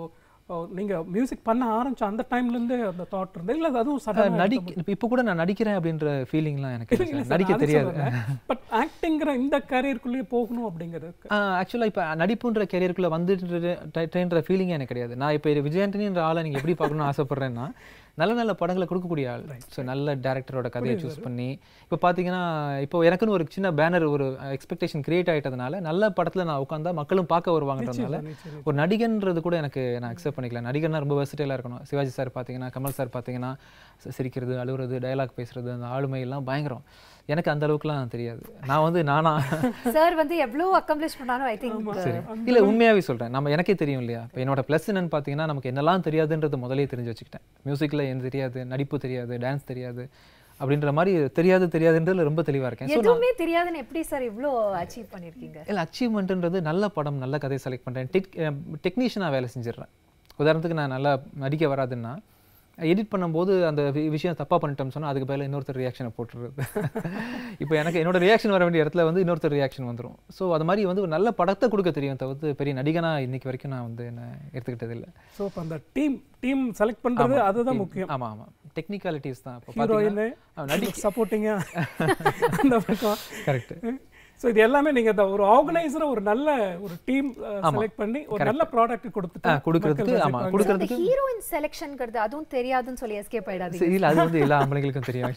நீங்க மியூசிக் பண்ண ஆரம்பிச்ச அந்த டைம்ல இருந்தே அந்த தாட் இருந்தது இல்ல அது அதுவும் சடனா நடிக்க இப்போ கூட நான் நடிக்கிறேன் அப்படின்ற ஃபீலிங்லாம் எனக்கு இல்லை சார். நடிக்க தெரியாது பட் ஆக்டிங்கிற இந்த கரியருக்குள்ளேயே போகணும் அப்படிங்கிறது ஆக்சுவலாக இப்போ நடிப்புன்ற கெரியருக்குள்ளே வந்துட்டுன்ற ஃபீலிங் எனக்கு கிடையாது நான் இப்போ விஜயாண்டனின்ற ஆளை நீங்கள் எப்படி பார்க்கணும்னு ஆசைப்பட்றேன்னா நல்ல நல்ல படங்களை கொடுக்கக்கூடிய ஆள் ஸோ நல்ல டேரக்டரோட கதையை சூஸ் பண்ணி இப்போ பார்த்தீங்கன்னா இப்போ எனக்குன்னு ஒரு சின்ன பேனர் ஒரு எக்ஸ்பெக்டேஷன் கிரியேட் ஆயிட்டதுனால நல்ல படத்தில் நான் உட்காந்தா மக்களும் பார்க்க வருவாங்கன்றதுனால ஒரு நடிகன்றது கூட எனக்கு நான் அக்செப்ட் பண்ணிக்கல நடிகர்னா ரொம்ப வெர்சிட்டலாக இருக்கணும் சிவாஜி சார் பார்த்தீங்கன்னா கமல் சார் பார்த்தீங்கன்னா சி- சிரிக்கிறது அழுவுறது டயலாக் பேசுறது அந்த ஆளுமை எல்லாம் பயங்கரம் எனக்கு அந்த அளவுக்குலாம் தெரியாது நான் வந்து நானா சார் வந்து எவ்வளவு அக்கம்ப்ளிஷ் பண்ணாலும் ஐ திங்க் சரி இல்ல உண்மையாவே சொல்றேன் நம்ம எனக்கே தெரியும் இல்லையா இப்போ என்னோட ப்ளஸ் என்னன்னு பார்த்தீங்கன்னா நமக்கு என்னெல்லாம் தெரியாதுன்றது முதலே தெரிஞ்சு வச்சுக்கிட்டேன் மியூசிக்ல எனக்கு தெரியாது நடிப்பு தெரியாது டான்ஸ் தெரியாது அப்படின்ற மாதிரி தெரியாது தெரியாதுன்றதுல ரொம்ப தெளிவா இருக்கேன் ஸோ எதுவுமே தெரியாதுன்னு எப்படி சார் இவ்ளோ அச்சீவ் பண்ணிருக்கீங்க இல்லை அச்சீவ்மெண்ட்ன்றது நல்ல படம் நல்ல கதையை செலக்ட் பண்ணுறேன் டெக் டெக்னீஷியனாக வேலை செஞ்சிடுறேன் உதாரணத்துக்கு நான் நல்லா நடிக்க வராதுன்னா எடிட் பண்ணும்போது அந்த வி- விஷயம் தப்பாக பண்ணிட்டோம்னு சொன்னால் அதுக்கு பதிலா இன்னொருத்தர் ரியாக்ஷனை போட்டுருது இப்போ எனக்கு என்னோட ரியாக்ஷன் வர வேண்டிய இடத்துல வந்து இன்னொருத்தர் ரியாக்ஷன் வந்துரும் ஸோ அது மாதிரி வந்து ஒரு நல்ல படத்தை கொடுக்க தெரியும் தவிர்த்து பெரிய நடிகனா இன்னைக்கு வரைக்கும் நான் வந்து என்ன எடுத்துக்கிட்டது இல்லை ஸோ இப்போ அந்த டீம் டீம் செலக்ட் பண்றது அதுதான் முக்கியம் ஆமாம் ஆமாம் டெக்னிக்காலிட்டிஸ் தான் இப்போ ஹீரோயின் பார்த்தீங்கன்னா நடி சப்போர்ட்டிங்கா அந்த பக்கம் கரெக்ட் ஸோ இது எல்லாமே நீங்க இந்த ஒரு ஆர்கனைசரை ஒரு நல்ல ஒரு டீம் செலக்ட் பண்ணி ஒரு நல்ல ப்ராடக்ட் கொடுத்துட்டு கொடுக்கறதுக்கு மக்கள் ஆமா ரசிப்பாங்க. அந்த கொடுக்கறதுக்கு ஹீரோயின் செலெக்ஷன்ங்கிறது அதுவும் தெரியாதுன்னு சொல்லி எஸ்கேப் ஆயிடாதீங்க சரி, இல்ல அது வந்து எல்லா ஆம்பளைங்களுக்கும் தெரியும்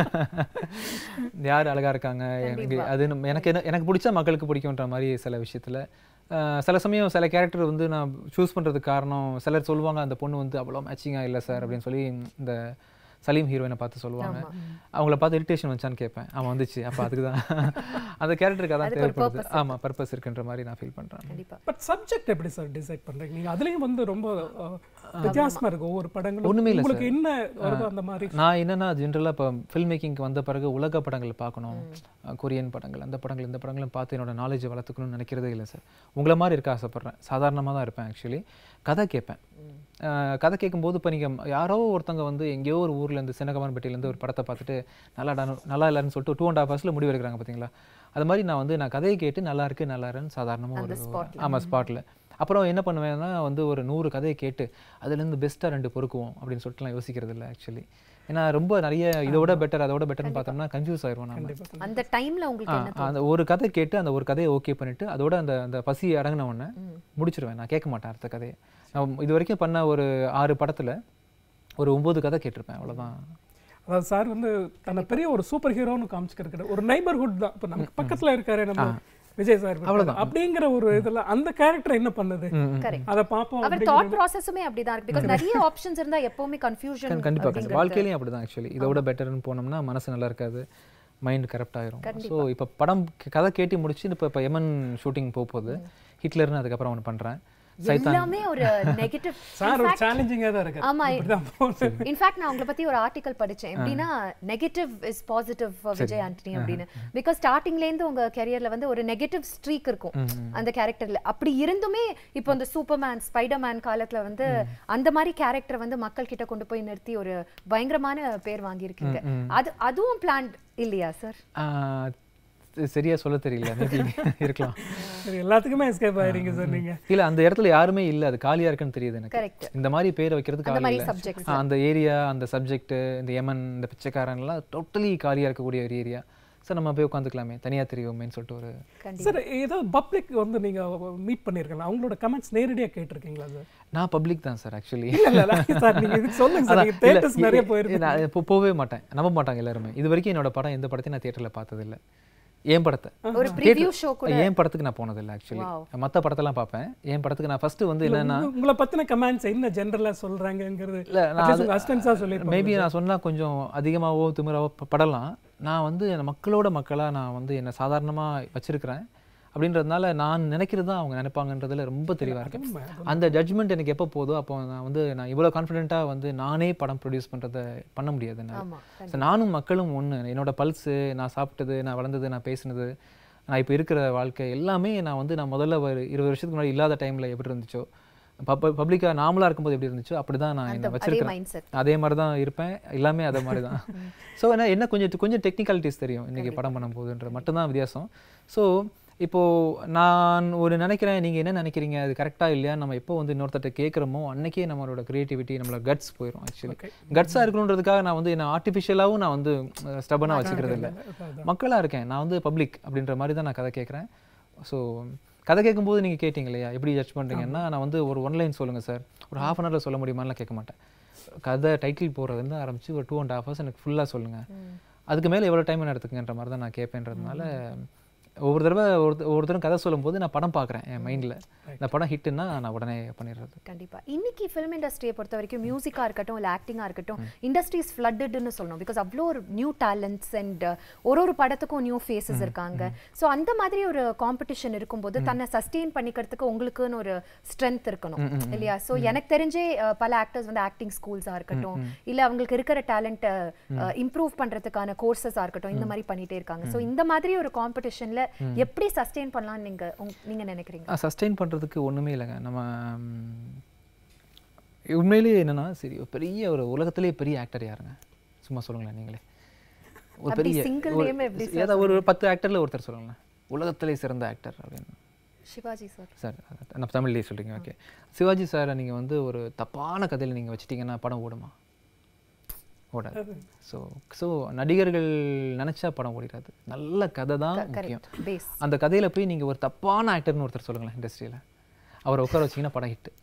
actually. யார் அழகா இருக்காங்க எனக்கு அது நம்ம- எனக்கு என்ன- எனக்கு பிடிச்சா மக்களுக்கு பிடிக்கும்ன்ற மாதிரி சில விஷயத்துல அஹ், சில சமயம் சில கேரக்டர் வந்து நான் சூஸ் பண்றதுக்கு காரணம் சிலர் சொல்லுவாங்க அந்த பொண்ணு வந்து அவ்வளோ மேட்சிங்கா இல்லை சார் அப்படின்னு சொல்லி இந்த சலீம் ஹீரோயினை பார்த்து சொல்லுவாங்க அவங்கள பார்த்து இரிட்டேஷன் வச்சான்னு கேட்பேன் அவன் வந்துச்சு அப்போ அதுக்கு தான் அந்த கேரக்டருக்கு அதான் அதுக்கு ஒரு தேவைப்படுது ஆமா பர்பஸ் இருக்குன்ற மாதிரி நான் ஃபீல் பண்றேன் கண்டிப்பா பட் சப்ஜெக்ட் எப்படி சார் டிசைட் பண்றீங்க நீங்க அதுலயும் வந்து ரொம்ப அஹ், வித்தியாசமா இருக்கு ஒவ்வொரு படங்களும் ஒண்ணுமே இல்ல உங்களுக்கு என்ன வருதோ அந்த மாதிரி நான் என்னன்னா ஜென்ரலாக இப்போ ஃபில்ம் மேக்கிங்க்கு வந்த பிறகு உலக படங்கள் பார்க்கணும் அஹ் கொரியன் படங்கள் அந்த படங்கள் இந்த படங்களும் பார்த்து என்னோட நாலேஜை வளர்த்துக்கணும்னு நினைக்கிறதே இல்லை சார் உங்களை மாதிரி இருக்க ஆசைப்பட்றேன் சாதாரணமாக தான் இருப்பேன் ஆக்சுவலி கதை கேட்பேன் அஹ் கதை கேட்கும்போது இப்போ நீங்கள் யாரோ ஒருத்தங்க வந்து எங்கேயோ ஒரு ஊர்லேருந்து சின்னகமான்பட்டியிலேருந்து ஒரு படத்தை பார்த்துட்டு நல்லா டானு நல்லா இல்லைன்னு சொல்லிட்டு டூ அண்ட் ஹாஃப் ஹவர்ஸில் முடிவு எடுக்கிறாங்க பார்த்தீங்களா அது மாதிரி நான் வந்து நான் கதையை கேட்டு நல்லா இருக்கு நல்லா இருக்குன்னு சாதாரணமாக ஒரு ஆமாம் ஸ்பாட்டில் அப்புறம் என்ன பண்ணுவேன்னா வந்து ஒரு நூறு கதையை கேட்டு அதுலேருந்து பெஸ்ட்டாக ரெண்டு பொறுக்குவோம் அப்படின்னு சொல்லிட்டுலாம் யோசிக்கிறது இல்லை ஆக்சுவலி ஏன்னா ரொம்ப நிறைய இதோட பெட்டர் அதோட பெட்டர்னு பார்த்தோம்னா கன்ஃபியூஸ் ஆயிடுவோம் நம்ம அந்த டைம்ல உங்களுக்கு என்ன ஆ, அந்த ஒரு கதை கேட்டு அந்த ஒரு கதையை ஓகே பண்ணிட்டு அதோட அந்த அந்த பசி அடங்கின உடனே முடிச்சிருவேன் நான் கேட்க மாட்டேன் அடுத்த கதையை நான் இது வரைக்கும் பண்ண ஒரு ஆறு படத்துல ஒரு ஒன்பது கதை கேட்டிருப்பேன் அவ்வளவுதான் அதாவது சார் வந்து தன்னை பெரிய ஒரு சூப்பர் ஹீரோன்னு காமிச்சிருக்கிற ஒரு நைபர்ஹுட் தான் இப்போ நமக்கு பக்கத்துல இருக்காரு நம்ம விஜய் சார் இருக்காரு. அப்படிங்கிற ஒரு இதுல அந்த கேரக்டர் என்ன பண்ணுது கரெக்ட் அதை பார்ப்போம் அவர் தாட் ப்ராசஸுமே அப்படிதான் இருக்கு பிகாஸ் நிறைய ஆப்ஷன்ஸ் இருந்தா எப்பவுமே கன்ஃபியூஷன் கண்டிப்பா கண்டிப்பா வாழ்க்கையிலயும் அப்படிதான் ஆக்சுவலி இதோட பெட்டர்னு போனோம்னா மனசு நல்லா இருக்காது மைண்ட் கரெக்ட் ஆயிரும் ஸோ இப்போ படம் கே- கதை கேட்டி முடிச்சு இப்போ இப்போ எமன் ஷூட்டிங் போக போகுது ஹிட்லர்னு அதுக்கப்புறம் ஒன்று பண்றேன் சைத்தான் எல்லாமே ஒரு நெகட்டிவ் சார் ஒரு சேலஞ்சிங்கா தான் இருக்காரு ஆமா இப்படிதான் போகுது. இன்ஃபேக்ட் நான் உங்களை பத்தி ஒரு ஆர்டிகல் படிச்சேன் எப்படின்னா negative is positive Vijay Antony அப்படின்னு பிகாஸ் ஸ்டார்டிங்ல இருந்து உங்க கெரியர்ல வந்து ஒரு நெகட்டிவ் ஸ்ட்ரீக் இருக்கும் அந்த கேரக்டர்ல அப்படி இருந்துமே இப்போ அந்த சூப்பர்மேன் ஸ்பைடர்மேன் காலத்துல வந்து அந்த மாதிரி கேரக்டர் வந்து மக்கள் கிட்ட கொண்டு போய் நிறுத்தி ஒரு பயங்கரமான பேர் வாங்கியிருக்கீங்க அது அதுவும் பிளான் இல்லையா சார் ஆஹ் சி- சரியா சொல்ல தெரியல மேபி இருக்கலாம் சரி எல்லாத்துக்குமே எஸ்கேப் ஆயிடுங்க சார் நீங்க இல்ல அந்த இடத்துல யாருமே இல்ல அது காலியா இருக்குன்னு தெரியுது எனக்கு கரெக்ட் இந்த மாதிரி பேர் வைக்கிறதுக்கு அந்த ஆள் மாதிரி இல்ல subjects. ஆ, அந்த ஏரியா அந்த சப்ஜெக்ட் இந்த யமன் இந்த பிச்சைக்காரன் எல்லாம் டோட்டலி காலியா இருக்கக்கூடிய ஒரு ஏரியா சார் நம்ம போய் உட்காந்துக்கலாமே தனியா தெரியுமேன்னு சொல்லிட்டு ஒரு சார் ஏதாவது பப்ளிக் வந்து நீங்க மீட் பண்ணிருக்கலாம் அவங்களோட கமெண்ட்ஸ் நேரடியா கேட்டிருக்கீங்களா சார் நான் பப்ளிக் தான் சார் ஆக்சுவலி இல்ல இல்ல இல்ல சார் நீங்க இதுக்கு சொல்லுங்க சார் நீங்க தேட்டர்ஸ் நிறைய போயிருக்கு நான் இப்போ போகவே மாட்டேன் நம்ப மாட்டாங்க எல்லாருமே இது வரைக்கும் என்னோட படம் எந்த படத்தையும் நான் தியேட்டர்ல பார்த்தது இல்ல என் படத்தை ஒரு ப்ரிவியூ ஷோ கூட என் படத்துக்கு நான் போனதில்லை ஆக்சுவலி மத்த படத்தெல்லாம் பார்ப்பேன் என் படத்துக்கு நான் ஃபர்ஸ்ட் வந்து என்னன்னா உங்க- உங்களை பத்தின கமெண்ட்ஸ் என்ன ஜெனரலா சொல்றாங்கங்கிறது இல்ல, நான் at least அது- உங்க அசிஸ்டன்ஸா சொல்லிருப்பாங்க மேபி நான் சொன்னா கொஞ்சம் அதிகமாவோ திமிராவோ ப- படலாம் நான் வந்து என்ன மக்களோட மக்களா நான் வந்து என்ன சாதாரணமா வச்சிருக்கிறேன் அப்படின்றதுனால நான் நினைக்கிறது தான் அவங்க நினைப்பாங்கன்றதுல ரொம்ப தெளிவா இருக்கேன் அந்த ஜட்ஜ்மெண்ட் எனக்கு எப்போ போதோ அப்போ நான் வந்து நான் இவ்வளோ கான்ஃபிடென்ட்டாக வந்து நானே படம் ப்ரொடியூஸ் பண்றத பண்ண முடியாது என்னால. ஆமா So, நானும் மக்களும் ஒண்ணு என்னோட பல்ஸு நான் சாப்பிட்டது நான் வளர்ந்தது நான் பேசினது நான் இப்போ இருக்கிற வாழ்க்கை எல்லாமே நான் வந்து நான் முதல்ல ஒரு இருபது வருஷத்துக்கு முன்னாடி இல்லாத டைம்ல எப்படி இருந்துச்சோ பப்ளிக்காக நார்மலாக இருக்கும்போது எப்படி இருந்துச்சோ அப்படி தான் நான் என்ன அதே வச்சிருக்கேன் மைண்ட் செட் அதே மாதிரி தான் இருப்பேன் எல்லாமே அதே மாதிரி தான் ஸோ என்ன என்ன கொஞ்சம் கொஞ்சம் டெக்னிக்காலிட்டிஸ் தெரியும் இன்னைக்கு படம் பண்ணும் போதுன்ற மட்டும்தான் வித்தியாசம் ஸோ இப்போது நான் ஒரு நினைக்கிறேன் நீங்கள் என்ன நினைக்கிறீங்க அது கரெக்டாக இல்லையா நம்ம எப்போ வந்து இன்னொருத்தட்ட கேட்குறோமோ அன்னைக்கே நம்மளோட க்ரியேட்டிவிட்டி நம்மளோட கட்ஸ் போயிடும் ஆக்சுவலி Okay. கட்ஸாக இருக்கணுன்றதுக்காக நான் வந்து என்ன ஆர்டிஃபிஷியலாகவும் நான் வந்து ஸ்டபனாக வச்சுக்கிறது இல்லை மக்களாக இருக்கேன் நான் வந்து பப்ளிக் அப்படின்ற மாதிரி தான் நான் கதை கேட்குறேன் ஸோ கதை கேட்கும்போது நீங்கள் கேட்டிங்க இல்லையா எப்படி ஜட்ஜ் பண்ணுறீங்கன்னா நான் வந்து ஒரு ஒன் லைன் சொல்லுங்கள் சார் ஒரு ஹாஃப் அன் ஹவரில் சொல்ல முடியுமான்லாம் கேட்க மாட்டேன் கதை டைட்டில் போடுறதுலேருந்து ஆரம்பிச்சு ஒரு டூ அண்ட் ஹாஃப் ஹவர்ஸ் எனக்கு ஃபுல்லாக சொல்லுங்கள் அதுக்கு மேலே எவ்வளோ டைம் எடுத்துக்கன்ற மாதிரி தான் நான் கேட்பேன்றதுனால ஒவ்வொரு தடவை ஒரு ஒருத்தரும் கதை சொல்லும்போது நான் படம் பார்க்குறேன் என் மைண்டில் இந்த படம் ஹிட்டுன்னா நான் உடனே பண்ணிடுறது கண்டிப்பா இன்னைக்கு ஃபிலிம் இண்டஸ்ட்ரியை பொறுத்த வரைக்கும் மியூசிக்கா இருக்கட்டும் இல்ல ஆக்டிங்கா இருக்கட்டும் இண்டஸ்ட்ரீஸ் ஃப்ளட்டட்னு சொல்லணும் பிகாஸ் அவ்வளோ ஒரு நியூ டேலண்ட்ஸ் அண்ட் ஒரு ஒரு படத்துக்கும் நியூ ஃபேஸஸ் இருக்காங்க ஸோ அந்த மாதிரி ஒரு காம்படிஷன் இருக்கும்போது தன்னை சஸ்டெயின் பண்ணிக்கிறதுக்கு உங்களுக்குன்னு ஒரு ஸ்ட்ரென்த் இருக்கணும் இல்லையா ஸோ எனக்கு தெரிஞ்சே அஹ், பல ஆக்டர்ஸ் வந்து ஆக்டிங் ஸ்கூல்ஸா இருக்கட்டும் இல்ல அவங்களுக்கு இருக்கிற டேலண்ட்டை இம்ப்ரூவ் பண்றதுக்கான கோர்சஸா இருக்கட்டும் இந்த மாதிரி பண்ணிட்டே இருக்காங்க ஸோ இந்த மாதிரி ஒரு காம்படிஷன்ல எப்படி சஸ்டெயின் பண்ணலாம்னு நீங்க உங்க- நீங்க நினைக்கிறீங்க சஸ்டெயின் பண்ணுறதுக்கு ஒன்றுமே இல்லைங்க நம்ம ம், உண்மையிலேயே என்னன்னா சரி ஒரு பெரிய ஒரு உலகத்திலே பெரிய ஆக்டர் யாருங்க சும்மா சொல்லுங்களேன் நீங்களே ஒரு அப்படி பெரிய single ஒரு- name எப்படி sir ஏதாவது ஒரு பத்து ஆக்டரில் ஒருத்தர் சொல்லுங்களேன் உலகத்திலே சிறந்த ஆக்டர் அப்படின்னு சிவாஜி சார் சார் நம்ம தமிழ்லேயே சொல்கிறீங்க ஓகே சிவாஜி சாரை நீங்கள் வந்து ஒரு தப்பான கதையில் நீங்கள் வச்சிட்டிங்கன்னா படம் ஓடுமா ஓடாது ஸோ ஸோ நடிகர்கள் நினச்சா படம் ஓடிடாது நல்ல கதை தான் முக்கியம் கரெக்ட் பேஸ் அந்த கதையில் போய் நீங்கள் ஒரு தப்பான ஆக்டர்னு ஒருத்தர் சொல்லுங்களேன் இண்டஸ்ட்ரியில் அவரை உட்கார வச்சிங்கன்னா படம் ஹிட்டு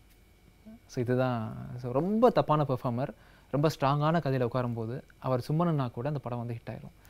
ஸோ இதுதான் ஸோ ரொம்ப தப்பான பெர்ஃபார்மர் ரொம்ப ஸ்ட்ராங்கான கதையில் உட்காரும்போது அவர் சும்மனா கூட அந்த படம் வந்து ஹிட் ஆயிரும்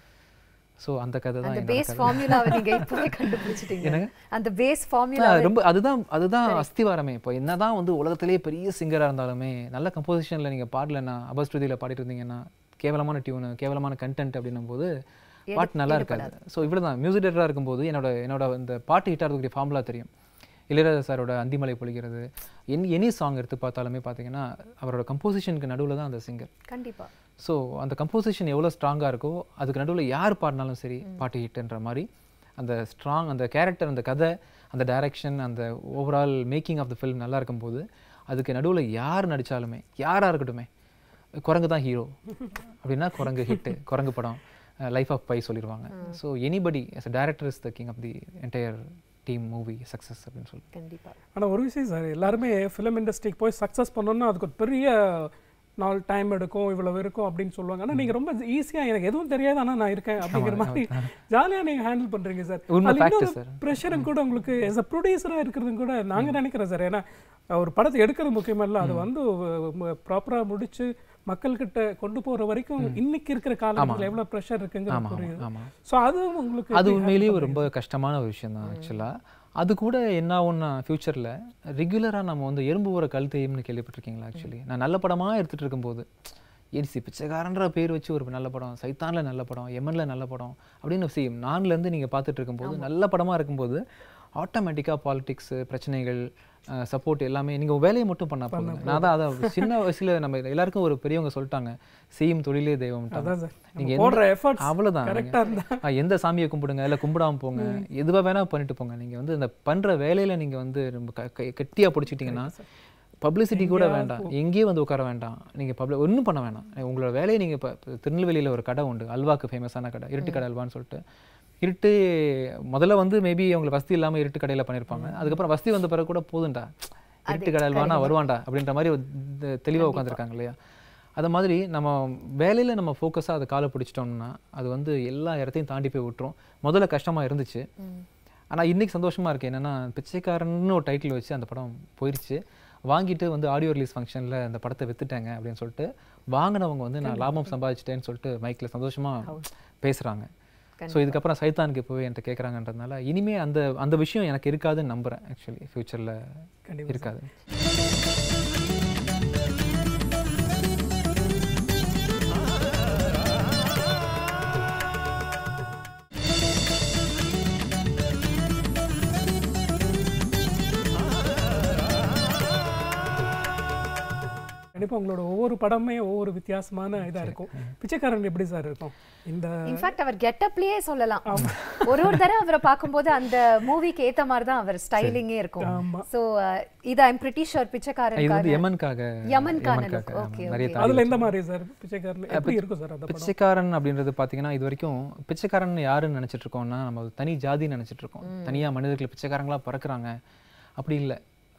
ஸோ அந்த கதை தான் அந்த என்னோட பேஸ் கதை. ஃபார்முலாவை நீங்க இப்பவே கண்டுபிடிச்சிட்டீங்க என்னங்க? அந்த பேஸ் ஃபார்முலா ஆ, ரொம்ப அதுதான் அதுதான் அஸ்திவாரமே இப்போ என்னதான் வந்து உலகத்திலேயே பெரிய சிங்கராக இருந்தாலுமே நல்ல கம்போசிஷனில் நீங்கள் பாடலைன்னா அபஸ்ருதியில் பாடிட்டு இருந்தீங்கன்னா கேவலமான டியூனு கேவலமான கண்டென்ட் அப்படின்னும் போது பாட்டு நல்லா இருக்காது ஸோ இவ்வளோ தான் மியூசிக் டேரக்டராக இருக்கும்போது என்னோட என்னோட இந்த பாட்டு ஹிட் ஆகிறதுக்குரிய ஃபார்முலா தெரியும் இளையராஜா சாரோட அந்திமலை பொழிகிறது என் எனி சாங் எடுத்து பார்த்தாலுமே பார்த்தீங்கன்னா அவரோட கம்போசிஷனுக்கு நடுவில் தான் அந்த சிங்கர் கண்டிப்பா ஸோ அந்த கம்போசிஷன் எவ்வளோ ஸ்ட்ராங்காக இருக்கோ அதுக்கு நடுவில் யார் பாடினாலும் சரி பாட்டு ஹிட்ன்ற மாதிரி அந்த ஸ்ட்ராங் அந்த கேரக்டர் அந்த கதை அந்த டைரக்ஷன் அந்த overall making of the film நல்லா இருக்கும்போது அதுக்கு நடுவில் யார் நடித்தாலுமே யாராக இருக்கட்டுமே குரங்கு தான் ஹீரோ அப்படின்னா குரங்கு ஹிட்டு குரங்கு படம் லைஃப் ஆஃப் பை சொல்லிடுவாங்க so anybody as a director is the king of the entire team movie success அப்படின்னு சொல்லி கண்டிப்பா ஆனா ஒரு விஷயம் சார் எல்லாருமே ஃபிலிம் இண்டஸ்ட்ரிக்கு போய் சக்ஸஸ் பண்ணணும்னா அதுக்கு ஒரு பெரிய நாள் டைம் எடுக்கும் இவ்வளவு இருக்கும் அப்படின்னு சொல்லுவாங்க ஆனா நீங்க ரொம்ப ஈஸியா எனக்கு எதுவும் தெரியாது ஆனா நான் இருக்கேன் அப்படிங்கிற மாதிரி ஜாலியா நீங்க ஹேண்டில் பண்றீங்க சார் உண்மை அதுல fact இன்னொரு sir. ப்ரெஷரும் கூட உங்களுக்கு எஸ் அ ப்ரொடியூசரா இருக்கிறதும் கூட நாங்க நினைக்கிறோம் சார் ஏன்னா ஒரு படத்தை எடுக்கிறது முக்கியமல்ல அது வந்து ப்ராப்பரா முடிச்சு மக்கள்கிட்ட கொண்டு போற வரைக்கும் இன்னைக்கு இருக்கிற காலத்துல எவ்வளவு ப்ரெஷர் இருக்குங்கிறது ஆமாம் புரியுது ஆமாம் ஸோ அது உங்களுக்கு அது எப்படி உண்மையிலேயே handle ஒரு ரொம்ப கஷ்டமான ஒரு விஷயம் தான் ஆக்சுவலாக அது கூட என்ன ஆகும்னா ஃப்யூச்சரில் ரெகுலராக நம்ம வந்து எறும்பு ஊற கல் தேயும்னு கேள்விப்பட்டிருக்கீங்களா ஆக்சுவலி நான் நல்ல படமாக எடுத்துகிட்டு இருக்கும்போது ஏடிசி பிச்சைக்காரன்ற பேர் வச்சு ஒரு நல்ல படம் சைத்தானில் நல்ல படம் எமனில் நல்ல படம் அப்படின்னு சி நான்லேருந்து நீங்கள் பார்த்துட்டு இருக்கும்போது நல்ல படமாக இருக்கும்போது ஆட்டோமேட்டிக்காக பாலிடிக்ஸ் பிரச்சனைகள் சப்போர்ட் எல்லாமே நீங்கள் வேலையை மட்டும் பண்ணா போதுங்க நான் தான் அதை சின்ன வயசுல நம்ம எல்லாருக்கும் ஒரு பெரியவங்க சொல்லிட்டாங்க செய்யும் தொழிலே தெய்வம் அதான் சார் நீங்க நம்ம போடுற எந்த- எஃபர்ட்ஸ் அவ்வளவுதான் கரெக்டா இருந்தா ஆ, எந்த சாமியை கும்பிடுங்க இல்லை கும்பிடாம போங்க எதுவாக வேணா பண்ணிட்டு போங்க நீங்க வந்து இந்த பண்ற வேலையில நீங்க வந்து ரொம்ப க- க- கெட்டியா பிடிச்சிட்டிங்கன்னா பப்ளிசிட்டி கூட வேண்டாம் எங்கேயும் வந்து உட்கார வேண்டாம் நீங்க பப்ளிக் ஒன்றும் பண்ண வேணாம் உங்களோட வேலையை நீங்க இப்போ திருநெல்வேலியில ஒரு கடை உண்டு அல்வாக்கு ஃபேமஸான கடை இருட்டு கடை அல்வான்னு சொல்லிட்டு இருட்டு முதல்ல வந்து மேபி அவங்களுக்கு வசதி இல்லாம இருட்டு கடையில பண்ணியிருப்பாங்க அதுக்கப்புறம் வசதி வந்த பிறகு கூட போதும்டா இருட்டு கடை அல்வானா வருவான்டா அப்படின்ற மாதிரி ஒரு தெ- தெளிவா உட்காந்துருக்காங்க இல்லையா அது மாதிரி நம்ம வேலையில் நம்ம ஃபோக்கஸாக அதை காலை பிடிச்சிட்டோம்னா அது வந்து எல்லா இடத்தையும் தாண்டி போய் விட்டுரும் முதல்ல கஷ்டமாக இருந்துச்சு ஆனால் இன்னைக்கு சந்தோஷமாக இருக்கு என்னன்னா பிச்சைக்காரன்னு ஒரு டைட்டில் வச்சு அந்த படம் போயிடுச்சு வாங்கிட்டு வந்து ஆடியோ ரிலீஸ் ஃபங்க்ஷனில் அந்த படத்தை வித்துட்டாங்க அப்படின்னு சொல்லிட்டு வாங்கினவங்க வந்து நான் லாபம் சம்பாதிச்சிட்டேன்னு சொல்லிட்டு மைக்கில் சந்தோஷமாக பேசுகிறாங்க ஸோ இதுக்கப்புறம் சைத்தானுக்கு போய் என்கிட்ட கேட்குறாங்கன்றதுனால இனிமே அந்த அந்த விஷயம் எனக்கு இருக்காதுன்னு நம்புகிறேன் ஆக்சுவலி ஃப்யூச்சரில் கண்டிப்பா இருக்காது கண்டிப்பா உங்களோட ஒவ்வொரு படமே ஒவ்வொரு வித்தியாசமான இதா இருக்கும் பிச்சைக்காரன் எப்படி சார் இருக்கும் இந்த இன்ஃபேக்ட் அவர் கெட்டப்லயே சொல்லலாம் ஒரு ஒரு தடவை அவரை பார்க்கும்போது அந்த மூவிக்கு ஏத்த மாதிரி தான் அவர் ஸ்டைலிங்கே இருக்கும் ஆமா. சோ இது ஐம் பிரிட்டி ஷோர் இது வந்து பிச்சைக்காரன் யமனுக்காக யமனுக்கான யமனுக்காக, look. ஆமா. Okay, நிறைய okay. தாடி அதுல எந்த மாதிரி சார் பிச்சைக்காரன் எப்படி இருக்கும் சார் அந்த படம் பிச்சைக்காரன் அப்படின்றது பார்த்தீங்கன்னா இது வரைக்கும் பிச்சைக்காரன் யாருன்னு நினைச்சிட்டு இருக்கோம்னா நம்ம ஒரு தனி ஜாதின்னு நினைச்சிட்டு இருக்கோம் தனியா மனிதர்கள் பிச்சைக்காரங்களா பிறக்குறாங்க அப்படி இல்லை